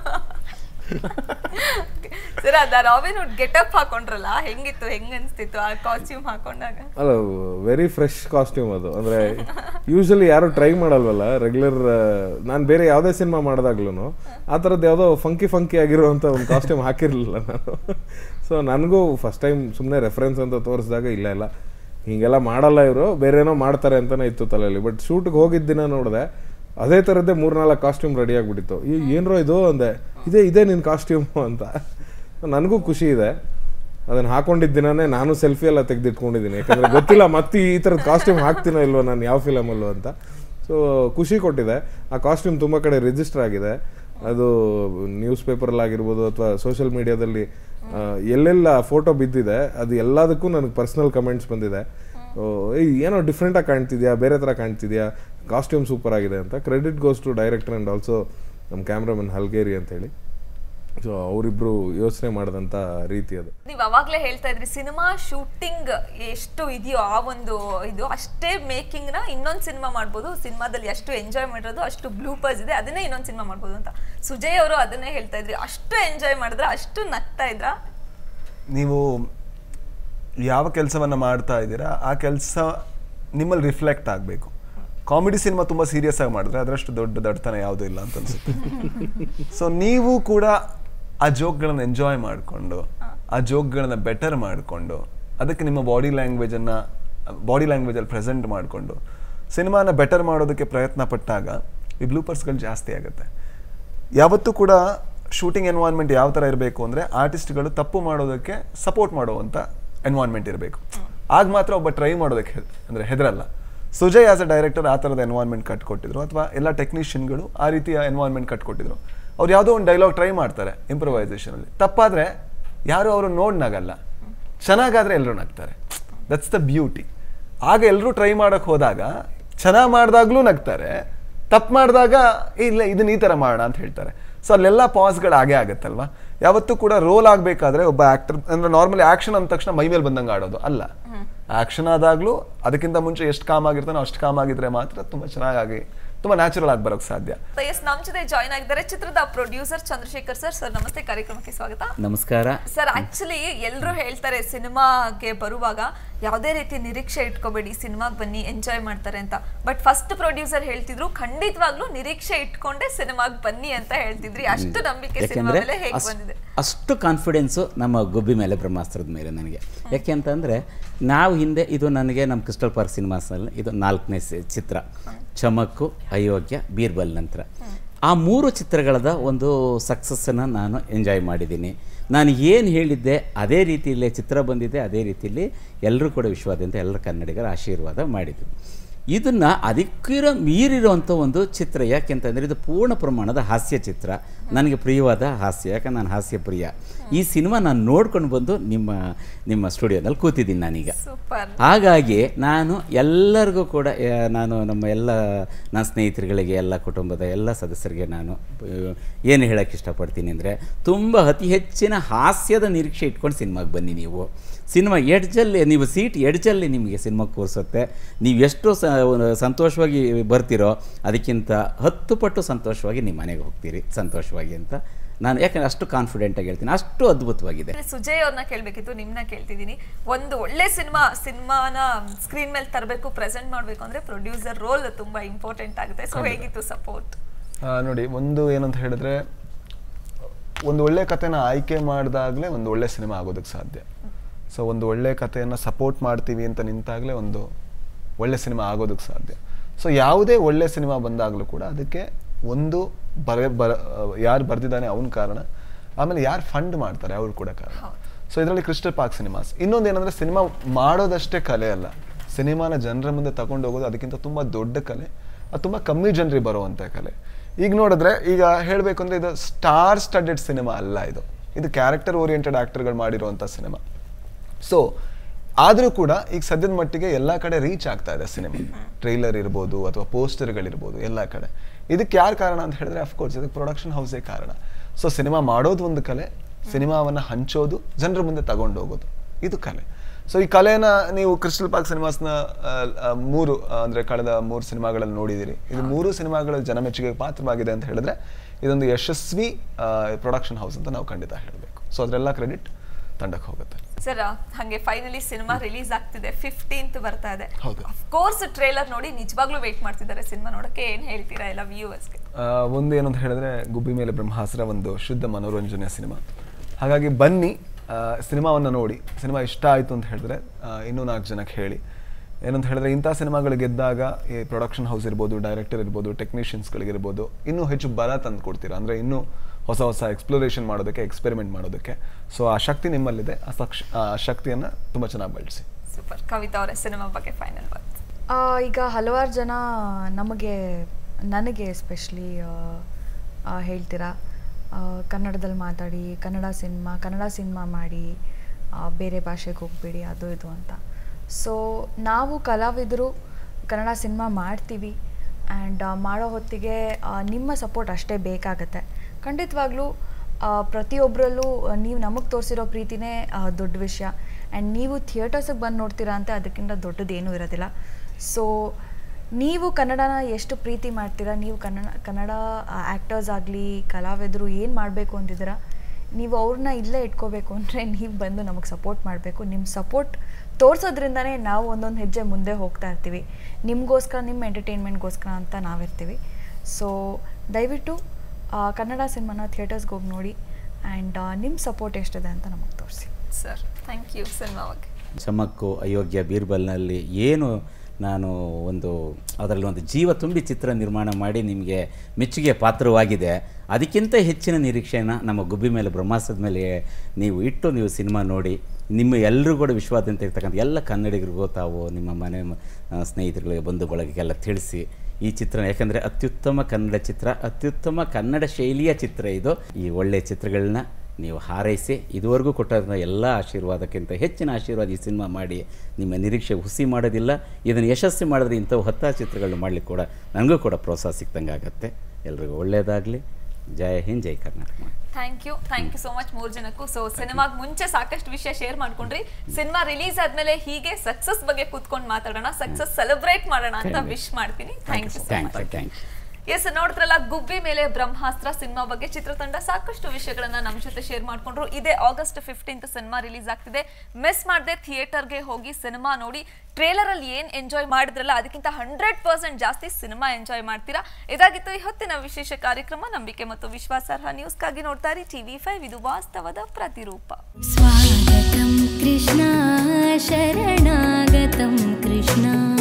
[SPEAKER 1] ಸರ್ ಅದ ರಾಬಿನ್ ವುಡ್ ಗೆಟಪ್ ಹಾಕೊಂಡ್ರಲ್ಲ ಹೆಂಗಿತ್ತು ಹೆಂಗ್ ಅನ್ಸ್ತಿತ್ತು ಆ ಕಾಸ್ಟ್ಯೂಮ್ ಹಾಕೊಂಡಾಗ
[SPEAKER 5] ಅಲ್ಲ ವೆರಿ ಫ್ರೆಶ್ ಕಾಸ್ಟ್ಯೂಮ್ ಅದು ಅಂದರೆ ಯೂಶಲಿ ಯಾರು ಟ್ರೈ ಮಾಡಲ್ವಲ್ಲ ರೆಗ್ಯುಲರ್ ನಾನು ಬೇರೆ ಯಾವುದೇ ಸಿನಿಮಾ ಮಾಡಿದಾಗ್ಲೂ ಆ ಥರದ್ದು ಯಾವುದೋ ಫಂಕಿ ಫಂಕಿ ಆಗಿರುವಂಥ ಒಂದು ಕಾಸ್ಟ್ಯೂಮ್ ಹಾಕಿರಲಿಲ್ಲ ನಾನು ಸೊ ನನಗೂ ಫಸ್ಟ್ ಟೈಮ್ ಸುಮ್ಮನೆ ರೆಫರೆನ್ಸ್ ಅಂತ ತೋರಿಸಿದಾಗ ಇಲ್ಲ ಇಲ್ಲ ಹೀಗೆಲ್ಲ ಮಾಡಲ್ಲ ಇವರು ಬೇರೇನೋ ಮಾಡ್ತಾರೆ ಅಂತಲೇ ಇತ್ತು ತಲೆಯಲ್ಲಿ ಬಟ್ ಶೂಟ್ಗೆ ಹೋಗಿದ್ದ ದಿನ ನೋಡಿದೆ ಅದೇ ಥರದ್ದೇ ಮೂರ್ನಾಲ್ಕು ಕಾಸ್ಟ್ಯೂಮ್ ರೆಡಿ ಆಗಿಬಿಟ್ಟಿತ್ತು ಈ ಏನರೋ ಇದು ಅಂದೆ ಇದೇ ಇದೇ ನಿನ್ನ ಕಾಸ್ಟ್ಯೂಮು ಅಂತ ನನಗೂ ಖುಷಿ ಇದೆ ಅದನ್ನ ಹಾಕೊಂಡಿದ್ದ ದಿನನೇ ನಾನು ಸೆಲ್ಫಿ ಎಲ್ಲ ತೆಗೆದಿಟ್ಕೊಂಡಿದ್ದೀನಿ ಯಾಕಂದ್ರೆ ಗೊತ್ತಿಲ್ಲ ಮತ್ತೆ ಈ ಥರದ ಕಾಸ್ಟ್ಯೂಮ್ ಹಾಕ್ತೀನೋ ಇಲ್ವೋ ನಾನು ಯಾವ ಫಿಲಮಲ್ಲೂ ಅಂತ ಸೊ ಖುಷಿ ಕೊಟ್ಟಿದೆ ಆ ಕಾಸ್ಟ್ಯೂಮ್ ತುಂಬ ಕಡೆ ರಿಜಿಸ್ಟರ್ ಆಗಿದೆ ಅದು ನ್ಯೂಸ್ ಪೇಪರಲ್ಲಾಗಿರ್ಬೋದು ಅಥವಾ ಸೋಷಿಯಲ್ ಮೀಡಿಯಾದಲ್ಲಿ ಎಲ್ಲೆಲ್ಲ ಫೋಟೋ ಬಿದ್ದಿದೆ ಅದು ಎಲ್ಲದಕ್ಕೂ ನನಗೆ ಪರ್ಸ್ನಲ್ ಕಮೆಂಟ್ಸ್ ಬಂದಿದೆ ಓ, ಏಯ್ ಏನೋ ಡಿಫ್ರೆಂಟಾಗಿ ಕಾಣ್ತಿದ್ಯಾ ಬೇರೆ ಥರ ಕಾಣ್ತಿದ್ಯಾ ಕಾಸ್ಟ್ಯೂಮ್ ಸೂಪರ್ ಆಗಿದೆ ಅಂತ credit goes to director and also ನಮ್ಮ ಕ್ಯಾಮ್ರಾಮನ್ ಹಲ್ಗೇರಿ ಅಂತೇಳಿ ಸೊ ಅವರಿಬ್ಬರು ಯೋಚನೆ ಮಾಡಿದಂಥ ರೀತಿ ಅದು
[SPEAKER 1] ನೀವ್ ಅವಾಗ್ಲೇ ಹೇಳ್ತಾ ಇದ್ರಿ ಸಿನಿಮಾ ಶೂಟಿಂಗ್ ಎಷ್ಟು ಇದೆಯೋ ಆ ಒಂದು ಇದು ಅಷ್ಟೇ ಮೇಕಿಂಗ್ ನ ಇನ್ನೊಂದ್ ಸಿನಿಮಾ ಮಾಡ್ಬೋದು ಸಿನಿಮಾದಲ್ಲಿ ಎಷ್ಟು ಎಂಜಾಯ್ ಮಾಡಿರೋದು ಅಷ್ಟು ಬ್ಲೂಪರ್ಸ್ ಇದೆ ಅದನ್ನೇ ಇನ್ನೊಂದ್ ಸಿನಿಮಾ ಮಾಡ್ಬೋದು ಅಂತ ಸುಜಯ್ ಅವರು ಅದನ್ನೇ ಹೇಳ್ತಾ ಇದ್ರಿ ಅಷ್ಟು ಎಂಜಾಯ್ ಮಾಡಿದ್ರ ಅಷ್ಟು ನಗ್ತಾ ಇದ್ರ
[SPEAKER 2] ನೀವು ಯಾವ ಕೆಲಸವನ್ನ ಮಾಡ್ತಾ ಇದ್ದೀರಾ ಆ ಕೆಲಸ ನಿಮ್ಮಲ್ಲಿ ರಿಫ್ಲೆಕ್ಟ್ ಆಗಬೇಕು ಕಾಮಿಡಿ ಸಿನಿಮಾ ತುಂಬ ಸೀರಿಯಸ್ ಆಗಿ ಮಾಡಿದ್ರೆ ಅದರಷ್ಟು ದೊಡ್ಡ ದಡ್ತನ ಯಾವುದೂ ಇಲ್ಲ ಅಂತ ಅನ್ಸುತ್ತೆ ಸೊ ನೀವು ಕೂಡ ಆ ಜೋಕ್ಗಳನ್ನ ಎಂಜಾಯ್ ಮಾಡಿಕೊಂಡು ಆ ಜೋಕ್ಗಳನ್ನ ಬೆಟರ್ ಮಾಡಿಕೊಂಡು ಅದಕ್ಕೆ ನಿಮ್ಮ ಬಾಡಿ ಲ್ಯಾಂಗ್ವೇಜನ್ನು ಬಾಡಿ ಲ್ಯಾಂಗ್ವೇಜಲ್ಲಿ ಪ್ರೆಸೆಂಟ್ ಮಾಡಿಕೊಂಡು ಸಿನಿಮಾನ ಬೆಟರ್ ಮಾಡೋದಕ್ಕೆ ಪ್ರಯತ್ನ ಪಟ್ಟಾಗ ಈ ಬ್ಲೂಪರ್ಸ್ಗಳು ಜಾಸ್ತಿ ಆಗುತ್ತೆ ಯಾವತ್ತೂ ಕೂಡ ಶೂಟಿಂಗ್ ಎನ್ವೈರ್ನ್ಮೆಂಟ್ ಯಾವ ಥರ ಇರಬೇಕು ಅಂದರೆ ಆರ್ಟಿಸ್ಟ್ಗಳು ತಪ್ಪು ಮಾಡೋದಕ್ಕೆ ಸಪೋರ್ಟ್ ಮಾಡುವಂಥ ಎನ್ವೈರ್ನ್ಮೆಂಟ್ ಇರಬೇಕು ಆಗ ಮಾತ್ರ ಒಬ್ಬ ಟ್ರೈ ಮಾಡೋದಕ್ಕೆ ಹೆದ್- ಅಂದ್ರೆ ಹೆದರಲ್ಲ ಸುಜಯ್ ಆಸ್ ಅ ಡೈರೆಕ್ಟರ್ ಆ ಥರದ ಎನ್ವೈರ್ನ್ಮೆಂಟ್ ಕಟ್ಕೊಟ್ಟಿದ್ರು ಅಥವಾ ಎಲ್ಲ ಟೆಕ್ನಿಷಿಯನ್ಗಳು ಆ ರೀತಿಯ ಎನ್ವೈರ್ನ್ಮೆಂಟ್ ಕಟ್ಕೊಟ್ಟಿದ್ರು ಅವ್ರು ಯಾವುದೋ ಒಂದು ಡೈಲಾಗ್ ಟ್ರೈ ಮಾಡ್ತಾರೆ ಇಂಪ್ರೊವೈಸೇಷನಲ್ಲಿ ತಪ್ಪಾದರೆ ಯಾರು ಅವರು ನೋಡಿ ನಗಲ್ಲ ಚೆನ್ನಾಗಾದ್ರೆ ಎಲ್ಲರೂ ನಗ್ತಾರೆ ದಟ್ಸ್ ದ ಬ್ಯೂಟಿ ಆಗ ಎಲ್ಲರೂ ಟ್ರೈ ಮಾಡೋಕ್ಕೆ ಹೋದಾಗ ಚೆನ್ನಾಗಿ ಮಾಡಿದಾಗ್ಲೂ ನಗ್ತಾರೆ ತಪ್ಪು ಮಾಡಿದಾಗ ಇಲ್ಲ ಇದನ್ನ ಈ ಥರ ಮಾಡೋಣ ಅಂತ ಹೇಳ್ತಾರೆ ಸೊ ಅಲ್ಲೆಲ್ಲ ಪಾಸ್ಗಳು ಆಗೇ ಆಗುತ್ತಲ್ವಾ ಯಾವತ್ತೂ ಕೂಡ ರೋಲ್ ಆಗಬೇಕಾದ್ರೆ ಒಬ್ಬ ಆಕ್ಟರ್ ಅಂದ್ರೆ ನಾರ್ಮಲಿ ಆಕ್ಷನ್ ಅಂದ ತಕ್ಷಣ ಮೈ ಮೇಲೆ ಬಂದಂಗೆ ಆಡೋದು ಅಲ್ಲ ಆಕ್ಷನ್ ಆದಾಗ್ಲೂ ಅದಕ್ಕಿಂತ ಮುಂಚೆ ಎಷ್ಟು ಕಾಮ್ ಆಗಿರ್ತಾನೋ ಅಷ್ಟು ಕಾಮ್ ಆಗಿದ್ರೆ ಮಾತ್ರ ತುಂಬಾ ಚೆನ್ನಾಗಿ ತುಂಬಾ ನ್ಯಾಚುರಲ್ ಆಗಿ ಬರೋಕ್ ಸಾಧ್ಯ
[SPEAKER 1] ಎಸ್ ನಮ್ ಜೊತೆ ಜಾಯ್ನ್ ಆಗಿದ್ದಾರೆ ಚಿತ್ರದ ಪ್ರೊಡ್ಯೂಸರ್ ಚಂದ್ರಶೇಖರ್ ಸರ್ ಸರ್ ನಮಸ್ತೆ ಕಾರ್ಯಕ್ರಮಕ್ಕೆ ಸ್ವಾಗತ
[SPEAKER 6] ನಮಸ್ಕಾರ
[SPEAKER 1] ಸರ್ ಆಕ್ಚುಲಿ ಎಲ್ಲರೂ ಹೇಳ್ತಾರೆ ಸಿನಿಮಾಗೆ ಬರುವಾಗ ಯಾವುದೇ ರೀತಿ ನಿರೀಕ್ಷೆ ಇಟ್ಕೋಬೇಡಿ ಸಿನಿಮಾಗೆ ಬನ್ನಿ ಎಂಜಾಯ್ ಮಾಡ್ತಾರೆ ಅಂತ ಬಟ್ ಫಸ್ಟ್ ಪ್ರೊಡ್ಯೂಸರ್ ಹೇಳ್ತಿದ್ರು ಖಂಡಿತವಾಗ್ಲೂ ನಿರೀಕ್ಷೆ ಇಟ್ಕೊಂಡೆ ಸಿನಿಮಾಗೆ ಬನ್ನಿ ಅಂತ ಹೇಳ್ತಿದ್ರಿ ಅಷ್ಟು ನಂಬಿಕೆ ಸಿನಿಮಾ
[SPEAKER 6] ಯಾಕೆಂದರೆ
[SPEAKER 1] ಮೇಲೆ ಹೇಗೆ ಬಂದಿದೆ
[SPEAKER 6] ಅಷ್ಟು ಕಾನ್ಫಿಡೆನ್ಸು ನಮ್ಮ ಗುಬ್ಬಿ ಮೇಲೆ ಬ್ರಹ್ಮಾಸ್ತ್ರದ ಮೇಲೆ ನನಗೆ ಯಾಕೆ ಅಂತಂದರೆ ನಾವು ಹಿಂದೆ ಇದು ನನಗೆ ನಮ್ಮ ಕ್ರಿಸ್ಟಲ್ ಪಾರ್ಕ್ ಸಿನಿಮಾಸ್ನಲ್ಲಿ ಇದು ನಾಲ್ಕನೇ ಸಿ- ಚಿತ್ರ ಚಮಕ್ಕು ಅಯೋಗ್ಯ ಬೀರ್ಬಲ್ ನಂತರ ಆ ಮೂರು ಚಿತ್ರಗಳದ ಒಂದು ಸಕ್ಸಸ್ಸನ್ನು ನಾನು ಎಂಜಾಯ್ ಮಾಡಿದ್ದೀನಿ ನಾನು ಏನು ಹೇಳಿದ್ದೆ ಅದೇ ರೀತಿಯಲ್ಲೇ ಚಿತ್ರ ಬಂದಿದೆ ಅದೇ ರೀತಿಯಲ್ಲಿ ಎಲ್ಲರೂ ಕೂಡ ವಿಶ್ವಾದ್ಯಂತ ಎಲ್ಲರ ಕನ್ನಡಿಗರ ಆಶೀರ್ವಾದ ಮಾಡಿದ್ರು ಇದನ್ನು ಅದಕ್ಕಿರೋ ಮೀರಿರುವಂಥ ಒಂದು ಚಿತ್ರ ಯಾಕೆಂತಂದರೆ ಇದು ಪೂರ್ಣ ಪ್ರಮಾಣದ ಹಾಸ್ಯ ಚಿತ್ರ ನನಗೆ ಪ್ರಿಯವಾದ ಹಾಸ್ಯ ಯಾಕಂದ್ರೆ ನಾನು ಹಾಸ್ಯ ಪ್ರಿಯ ಈ ಸಿನಿಮಾ ನಾನು ನೋಡ್ಕೊಂಡು ಬಂದು ನಿಮ್ಮ ನಿಮ್ಮ ಸ್ಟುಡಿಯೋದಲ್ಲಿ ಕೂತಿದ್ದೀನಿ ನಾನೀಗ
[SPEAKER 1] ಸೂಪರ್
[SPEAKER 6] ಹಾಗಾಗಿ ನಾನು ಎಲ್ಲರಿಗೂ ಕೂಡ ಆ, ನಾನು ನಮ್ಮ ಎಲ್ಲ ನನ್ನ ಸ್ನೇಹಿತರುಗಳಿಗೆ ಎಲ್ಲ ಕುಟುಂಬದ ಎಲ್ಲ ಸದಸ್ಯರಿಗೆ ನಾನು ಏನು ಹೇಳೋಕ್ಕೆ ಇಷ್ಟಪಡ್ತೀನಿ ಅಂದರೆ ತುಂಬ ಅತಿ ಹೆಚ್ಚಿನ ಹಾಸ್ಯದ ನಿರೀಕ್ಷೆ ಇಟ್ಕೊಂಡು ಸಿನಿಮಾಗೆ ಬನ್ನಿ ನೀವು ಸಿನಿಮಾ ಎಡ್ಜಲ್ಲಿ ನೀವು ಸೀಟ್ ಎಡ್ಜಲ್ಲಿ ನಿಮಗೆ ಸಿನಿಮಾ ಕೂರಿಸುತ್ತೆ ನೀವು ಎಷ್ಟು ಸ ಸಂತೋಷವಾಗಿ ಬರ್ತೀರೋ ಅದಕ್ಕಿಂತ ಹತ್ತು ಪಟ್ಟು ಸಂತೋಷವಾಗಿ ನಿಮ್ಮ ಮನೆಗೆ ಹೋಗ್ತೀರಿ ಸಂತೋಷವಾಗಿ ಅಂತ ನಾನು ಯಾಕಂದರೆ ಅಷ್ಟು ಕಾನ್ಫಿಡೆಂಟಾಗಿ ಹೇಳ್ತೀನಿ ಅಷ್ಟು ಅದ್ಭುತವಾಗಿದೆ
[SPEAKER 1] ಸುಜಯ್ ಅವ್ರನ್ನ ಕೇಳ್ಬೇಕಿತ್ತು ನಿಮ್ನ ಕೇಳ್ತಿದ್ದೀನಿ ಒಂದು ಒಳ್ಳೆ ಸಿನಿಮಾ ಸಿನಿಮಾನ ಸ್ಕ್ರೀನ್ ಮೇಲೆ ತರಬೇಕು ಪ್ರೆಸೆಂಟ್ ಮಾಡ್ಬೇಕು ಅಂದ್ರೆ ಪ್ರೊಡ್ಯೂಸರ್ ರೋಲ್ ತುಂಬಾ ಇಂಪಾರ್ಟೆಂಟ್ ಆಗುತ್ತೆ ಸೊ ಹೇಗಿತ್ತು ಸಪೋರ್ಟ್
[SPEAKER 2] ಆ, ನೋಡಿ ಒಂದು ಏನಂತ ಹೇಳಿದ್ರೆ ಒಂದು ಒಳ್ಳೆ ಕಥೆನ ಆಯ್ಕೆ ಮಾಡಿದಾಗಲೇ ಒಂದು ಒಳ್ಳೆ ಸಿನಿಮಾ ಆಗೋದಕ್ಕೆ ಸಾಧ್ಯ ಸೊ ಒಂದು ಒಳ್ಳೆ ಕಥೆಯನ್ನು ಸಪೋರ್ಟ್ ಮಾಡ್ತೀವಿ ಅಂತ ನಿಂತಾಗಲೇ ಒಂದು ಒಳ್ಳೆ ಸಿನಿಮಾ ಆಗೋದಕ್ಕೆ ಸಾಧ್ಯ ಸೊ ಯಾವುದೇ ಒಳ್ಳೆ ಸಿನಿಮಾ ಬಂದಾಗಲೂ ಕೂಡ ಅದಕ್ಕೆ ಒಂದು ಬರ ಬರ ಯಾರು ಬರ್ದಿದ್ದಾನೆ ಅವನ ಕಾರಣ ಆಮೇಲೆ ಯಾರು ಫಂಡ್ ಮಾಡ್ತಾರೆ ಅವ್ರು ಕೂಡ ಕಾರಣ ಸೊ ಇದರಲ್ಲಿ ಕ್ರಿಸ್ಟಲ್ ಪಾರ್ಕ್ ಸಿನಿಮಾಸ್ ಇನ್ನೊಂದು ಏನಂದ್ರೆ ಸಿನಿಮಾ ಮಾಡೋದಷ್ಟೇ ಕಲೆ ಅಲ್ಲ ಸಿನಿಮಾನ ಜನರ ಮುಂದೆ ತಗೊಂಡು ಹೋಗೋದು ಅದಕ್ಕಿಂತ ತುಂಬ ದೊಡ್ಡ ಕಲೆ ಅದು ತುಂಬ ಕಮ್ಮಿ ಜನರಿಗೆ ಬರುವಂಥ ಕಲೆ ಈಗ ನೋಡಿದ್ರೆ ಈಗ ಹೇಳಬೇಕು ಅಂದರೆ ಇದು ಸ್ಟಾರ್ ಸ್ಟಡೆಡ್ ಸಿನಿಮಾ ಅಲ್ಲ ಇದು ಇದು ಕ್ಯಾರೆಕ್ಟರ್ ಓರಿಯೆಂಟೆಡ್ ಆ್ಯಕ್ಟರ್ಗಳು ಮಾಡಿರುವಂಥ ಸಿನಿಮಾ ಸೊ ಆದರೂ ಕೂಡ ಈಗ ಸದ್ಯದ ಮಟ್ಟಿಗೆ ಎಲ್ಲ ಕಡೆ ರೀಚ್ ಆಗ್ತಾ ಇದೆ ಸಿನಿಮಾ ಟ್ರೈಲರ್ ಇರ್ಬೋದು ಅಥವಾ ಪೋಸ್ಟರ್ಗಳಿರ್ಬೋದು ಎಲ್ಲ ಕಡೆ ಇದಕ್ಕೆ ಯಾರು ಕಾರಣ ಅಂತ ಹೇಳಿದ್ರೆ ಅಫ್ಕೋರ್ಸ್ ಇದಕ್ಕೆ ಪ್ರೊಡಕ್ಷನ್ ಹೌಸೇ ಕಾರಣ ಸೊ ಸಿನಿಮಾ ಮಾಡೋದು ಒಂದು ಕಲೆ ಸಿನಿಮಾವನ್ನು ಹಂಚೋದು ಜನರ ಮುಂದೆ ತಗೊಂಡು ಹೋಗೋದು ಇದು ಕಲೆ ಸೊ ಈ ಕಲೆನ ನೀವು ಕ್ರಿಸ್ಟಲ್ ಪಾರ್ಕ್ ಸಿನಿಮಾಸ್ನ ಆ, ಆ, ಮೂರು ಆ, ಅಂದ್ರೆ ಕಳೆದ ಮೂರು ಸಿನಿಮಾಗಳಲ್ಲಿ ನೋಡಿದಿರಿ ಇದು ಮೂರು ಸಿನಿಮಾಗಳ ಜನಮೆಚ್ಚುಗೆಗೆ ಪಾತ್ರವಾಗಿದೆ ಅಂತ ಹೇಳಿದ್ರೆ ಇದೊಂದು ಯಶಸ್ವಿ ಪ್ರೊಡಕ್ಷನ್ ಹೌಸ್ ಅಂತ ನಾವು ಖಂಡಿತ ಹೇಳಬೇಕು ಸೊ ಅದರೆಲ್ಲ ಕ್ರೆಡಿಟ್ ತಂಡಕ್ಕೆ ಹೋಗುತ್ತೆ
[SPEAKER 1] ಸರ್ ಹಂಗೆ ಫೈನಲಿ ಸಿನಿಮಾ ರಿಲೀಸ್ ಆಗ್ತಿದೆ ಫಿಫ್ಟೀನ್ತ್ ಬರ್ತಾ ಇದೆ
[SPEAKER 2] ಹೌದು.
[SPEAKER 1] ಕೋರ್ಸ್ ಟ್ರೇಲರ್ ನೋಡಿ ನಿಜವಾಗ್ಲೂ ವೇಟ್ ಮಾಡ್ತಿದ್ದಾರೆ ಸಿನಿಮಾ ನೋಡಕ್ಕೆ ಏನ್ ಹೇಳ್ತೀರಾ ಎಲ್ಲ ವ್ಯೂವರ್ಸ್ಗೆ
[SPEAKER 2] ಆ, ಒಂದು ಏನು ಅಂತ ಹೇಳಿದ್ರೆ ಗುಬ್ಬಿ ಮೇಲೆ ಬ್ರಹ್ಮಾಸ್ತ್ರ ಒಂದು ಶುದ್ಧ ಮನೋರಂಜನೆ ಸಿನಿಮಾ ಹಾಗಾಗಿ ಬನ್ನಿ ಸಿನಿಮಾವನ್ನು ನೋಡಿ ಸಿನಿಮಾ ಇಷ್ಟ ಆಯಿತು ಅಂತ ಹೇಳಿದ್ರೆ ಆ, ಇನ್ನೂ ನಾಲ್ಕು ಜನಕ್ಕೆ ಹೇಳಿ ಏನಂತ ಹೇಳಿದ್ರೆ ಇಂಥ ಸಿನಿಮಾಗಳು ಗೆದ್ದಾಗ ಈ ಪ್ರೊಡಕ್ಷನ್ ಹೌಸ್ ಇರ್ಬೋದು ಡೈರೆಕ್ಟರ್ ಇರ್ಬೋದು ಟೆಕ್ನಿಷಿಯನ್ಸ್ಗಳಿಗಿರ್ಬೋದು ಇನ್ನೂ ಹೆಚ್ಚು ಬಲ ತಂದು ಕೊಡ್ತೀರಾ ಅಂದರೆ ಇನ್ನೂ ಹೊಸ ಹೊಸ ಎಕ್ಸ್ಪ್ಲೋರೇಷನ್ ಮಾಡೋದಕ್ಕೆ ಎಕ್ಸ್ಪೆರಿಮೆಂಟ್ ಮಾಡೋದಕ್ಕೆ ಸೊ ಆ ಶಕ್ತಿ ನಿಮ್ಮಲ್ಲಿದೆ ಆ ಸಕ್ಷ ಆ ಶಕ್ತಿಯನ್ನು ತುಂಬ ಚೆನ್ನಾಗಿ ಬಳಸಿ
[SPEAKER 1] ಸೂಪರ್ ಕವಿತಾ ಅವರ ಸಿನಿಮಾ ಬಗ್ಗೆ ಫೈನಲ್ ಬಂತು
[SPEAKER 3] ಆ, ಈಗ ಹಲವಾರು ಜನ ನಮಗೆ ನನಗೆ ಎಸ್ಪೆಷಲಿ ಹೇಳ್ತೀರಾ ಆ, ಕನ್ನಡದಲ್ಲಿ ಮಾತಾಡಿ ಕನ್ನಡ ಸಿನಿಮಾ ಕನ್ನಡ ಸಿನಿಮಾ ಮಾಡಿ ಆ, ಬೇರೆ ಭಾಷೆಗೆ ಹೋಗ್ಬೇಡಿ ಅದು ಇದು ಅಂತ ಸೊ ನಾವು ಕಲಾವಿದರು ಕನ್ನಡ ಸಿನಿಮಾ ಮಾಡ್ತೀವಿ ಆ್ಯಂಡ್ ಮಾಡೋ ಹೊತ್ತಿಗೆ ಆ, ನಿಮ್ಮ ಸಪೋರ್ಟ್ ಅಷ್ಟೇ ಬೇಕಾಗತ್ತೆ ಖಂಡಿತವಾಗ್ಲೂ ಆ, ಪ್ರತಿಯೊಬ್ಬರಲ್ಲೂ ನೀವು ನಮಗೆ ತೋರಿಸಿರೋ ಪ್ರೀತಿನೇ ಆ, ದೊಡ್ಡ ವಿಷಯ ಆ್ಯಂಡ್ ನೀವು ಥಿಯೇಟರ್ಸಿಗೆ ಬಂದು ನೋಡ್ತೀರಾ ಅಂತ ಅದಕ್ಕಿಂತ ದೊಡ್ಡದೇನೂ ಇರೋದಿಲ್ಲ ಸೊ ನೀವು ಕನ್ನಡನ ಎಷ್ಟು ಪ್ರೀತಿ ಮಾಡ್ತೀರಾ ನೀವು ಕನ್ನಡ ಕನ್ನಡ ಆ್ಯಕ್ಟರ್ಸ್ ಆಗಲಿ ಕಲಾವಿದರು ಏನು ಮಾಡಬೇಕು ಅಂತಿದ್ದೀರಾ ನೀವು ಅವ್ರನ್ನ ಇಲ್ಲೇ ಇಟ್ಕೋಬೇಕು ಅಂದರೆ ನೀವು ಬಂದು ನಮಗೆ ಸಪೋರ್ಟ್ ಮಾಡಬೇಕು ನಿಮ್ಮ ಸಪೋರ್ಟ್ ತೋರಿಸೋದ್ರಿಂದನೇ ನಾವು ಒಂದೊಂದು ಹೆಜ್ಜೆ ಮುಂದೆ ಹೋಗ್ತಾ ಇರ್ತೀವಿ ನಿಮಗೋಸ್ಕರ ನಿಮ್ಮ ಎಂಟರ್ಟೈನ್ಮೆಂಟ್ಗೋಸ್ಕರ ಅಂತ ನಾವಿರ್ತೀವಿ ಸೊ ದಯವಿಟ್ಟು ಆ, ಕನ್ನಡ ಸಿನಿಮಾನ ಥಿಯೇಟರ್ಸ್ಗೆ ಹೋಗಿ ನೋಡಿ ಆ್ಯಂಡ್ ನಿಮ್ಮ ಸಪೋರ್ಟ್ ಎಷ್ಟಿದೆ ಅಂತ ನಮಗೆ ತೋರಿಸಿ
[SPEAKER 1] ಸರ್ ಥ್ಯಾಂಕ್ ಯು ಸಿನಿಮಾ ಬಗ್ಗೆ
[SPEAKER 6] ಚಮಕ್ಕು ಅಯೋಗ್ಯ ಬೀರ್ಬಲ್ನಲ್ಲಿ ಏನು ನಾನು ಒಂದು ಅದರಲ್ಲಿ ಒಂದು ಜೀವ ತುಂಬಿ ಚಿತ್ರ ನಿರ್ಮಾಣ ಮಾಡಿ ನಿಮಗೆ ಮೆಚ್ಚುಗೆ ಪಾತ್ರವಾಗಿದೆ ಅದಕ್ಕಿಂತ ಹೆಚ್ಚಿನ ನಿರೀಕ್ಷೆನ ನಮ್ಮ ಗುಬ್ಬಿ ಮೇಲೆ ಬ್ರಹ್ಮಾಸ್ತ್ರದ ಮೇಲೆ ನೀವು ಇಟ್ಟು ನೀವು ಸಿನಿಮಾ ನೋಡಿ ನಿಮ್ಮ ಎಲ್ಲರೂ ಕೂಡ ವಿಶ್ವಾದ್ಯಂತ ಇರ್ತಕ್ಕಂಥ ಎಲ್ಲ ಕನ್ನಡಿಗರಿಗೂ ತಾವು ನಿಮ್ಮ ಮನೆ ಮ- ಆ, ಸ್ನೇಹಿತರುಗಳಿಗೆ ಬಂಧು ಬಳಗಕ್ಕೆಲ್ಲ ತಿಳಿಸಿ ಈ ಚಿತ್ರ ಯಾಕಂದರೆ ಅತ್ಯುತ್ತಮ ಕನ್ನಡ ಚಿತ್ರ ಅತ್ಯುತ್ತಮ ಕನ್ನಡ ಶೈಲಿಯ ಚಿತ್ರ ಇದು ಈ ಒಳ್ಳೆಯ ಚಿತ್ರಗಳನ್ನ ನೀವು ಹಾರೈಸಿ ಇದುವರೆಗೂ ಕೊಟ್ಟಂಥ ಎಲ್ಲ ಆಶೀರ್ವಾದಕ್ಕಿಂತ ಹೆಚ್ಚಿನ ಆಶೀರ್ವಾದ ಈ ಸಿನಿಮಾ ಮಾಡಿ ನಿಮ್ಮ ನಿರೀಕ್ಷೆ ಹುಸಿ ಮಾಡೋದಿಲ್ಲ ಇದನ್ನು ಯಶಸ್ವಿ ಮಾಡಿದ್ರೆ ಇಂಥವು ಹತ್ತಾರು ಚಿತ್ರಗಳನ್ನ ಮಾಡಲಿಕ್ಕೆ ಕೂಡ ನನಗೂ ಕೂಡ ಪ್ರೋತ್ಸಾಹ ಸಿಕ್ತಂಗೆ ಆಗುತ್ತೆ ಎಲ್ರಿಗೂ ಒಳ್ಳೆಯದಾಗಲಿ ಜೈ ಹಿಂದ್ ಜೈ Karnataka
[SPEAKER 1] thank you thank you so much ಮೂರ್ ಜನಕ್ಕೂ ಸೊ ಸಿನಿಮಾಗ್ ಮುಂಚೆ ಸಾಕಷ್ಟು ವಿಷಯ ಶೇರ್ ಮಾಡ್ಕೊಂಡ್ರಿ ಸಿನಿಮಾ ರಿಲೀಸ್ ಆದ್ಮೇಲೆ ಹೀಗೆ ಸಕ್ಸಸ್ ಬಗ್ಗೆ ಕೂತ್ಕೊಂಡು ಮಾತಾಡೋಣ ಸಕ್ಸಸ್ ಸೆಲೆಬ್ರೇಟ್ ಮಾಡೋಣ ಅಂತ ವಿಶ್ ಮಾಡ್ತೀನಿ thank you so
[SPEAKER 6] thanks
[SPEAKER 1] much
[SPEAKER 6] thanks
[SPEAKER 1] yes ನೋಡಿದ್ರಲ್ಲ ಗುಬ್ಬಿ ಮೇಲೆ ಬ್ರಹ್ಮಾಸ್ತ್ರ ಸಿನಿಮಾ ಬಗ್ಗೆ ಚಿತ್ರತಂಡ ಸಾಕಷ್ಟು ವಿಷಯಗಳನ್ನ ನಮ್ಮ ಜೊತೆ ಶೇರ್ ಮಾಡ್ಕೊಂಡ್ರು ಇದೇ ಆಗಸ್ಟ್ ಫಿಫ್ಟೀನ್ತ್ ಸಿನಿಮಾ ರಿಲೀಸ್ ಆಗ್ತಿದೆ ಮಿಸ್ ಮಾಡದೆ ಥಿಯೇಟರ್ಗೆ ಹೋಗಿ ಸಿನಿಮಾ ನೋಡಿ ಟ್ರೇಲರ್ ಅಲ್ಲಿ ಏನ್ ಎಂಜಾಯ್ ಮಾಡಿದ್ರಲ್ಲ ಅದಕ್ಕಿಂತ ಹಂಡ್ರೆಡ್ ಪರ್ಸೆಂಟ್ ಜಾಸ್ತಿ ಸಿನಿಮಾ ಎಂಜಾಯ್ ಮಾಡ್ತೀರಾ ಇದಾಗಿತ್ತು ಈ ಹೊತ್ತಿನ ವಿಶೇಷ ಕಾರ್ಯಕ್ರಮ ನಂಬಿಕೆ ಮತ್ತು ವಿಶ್ವಾಸಾರ್ಹ ನ್ಯೂಸ್ಗಾಗಿ ನೋಡ್ತಾ ಇರಿ ಟಿವಿ ಫೈವ್ ಇದು ವಾಸ್ತವದ ಪ್ರತಿರೂಪ
[SPEAKER 7] स्वागतं कृष्णा शरणागतं कृष्णा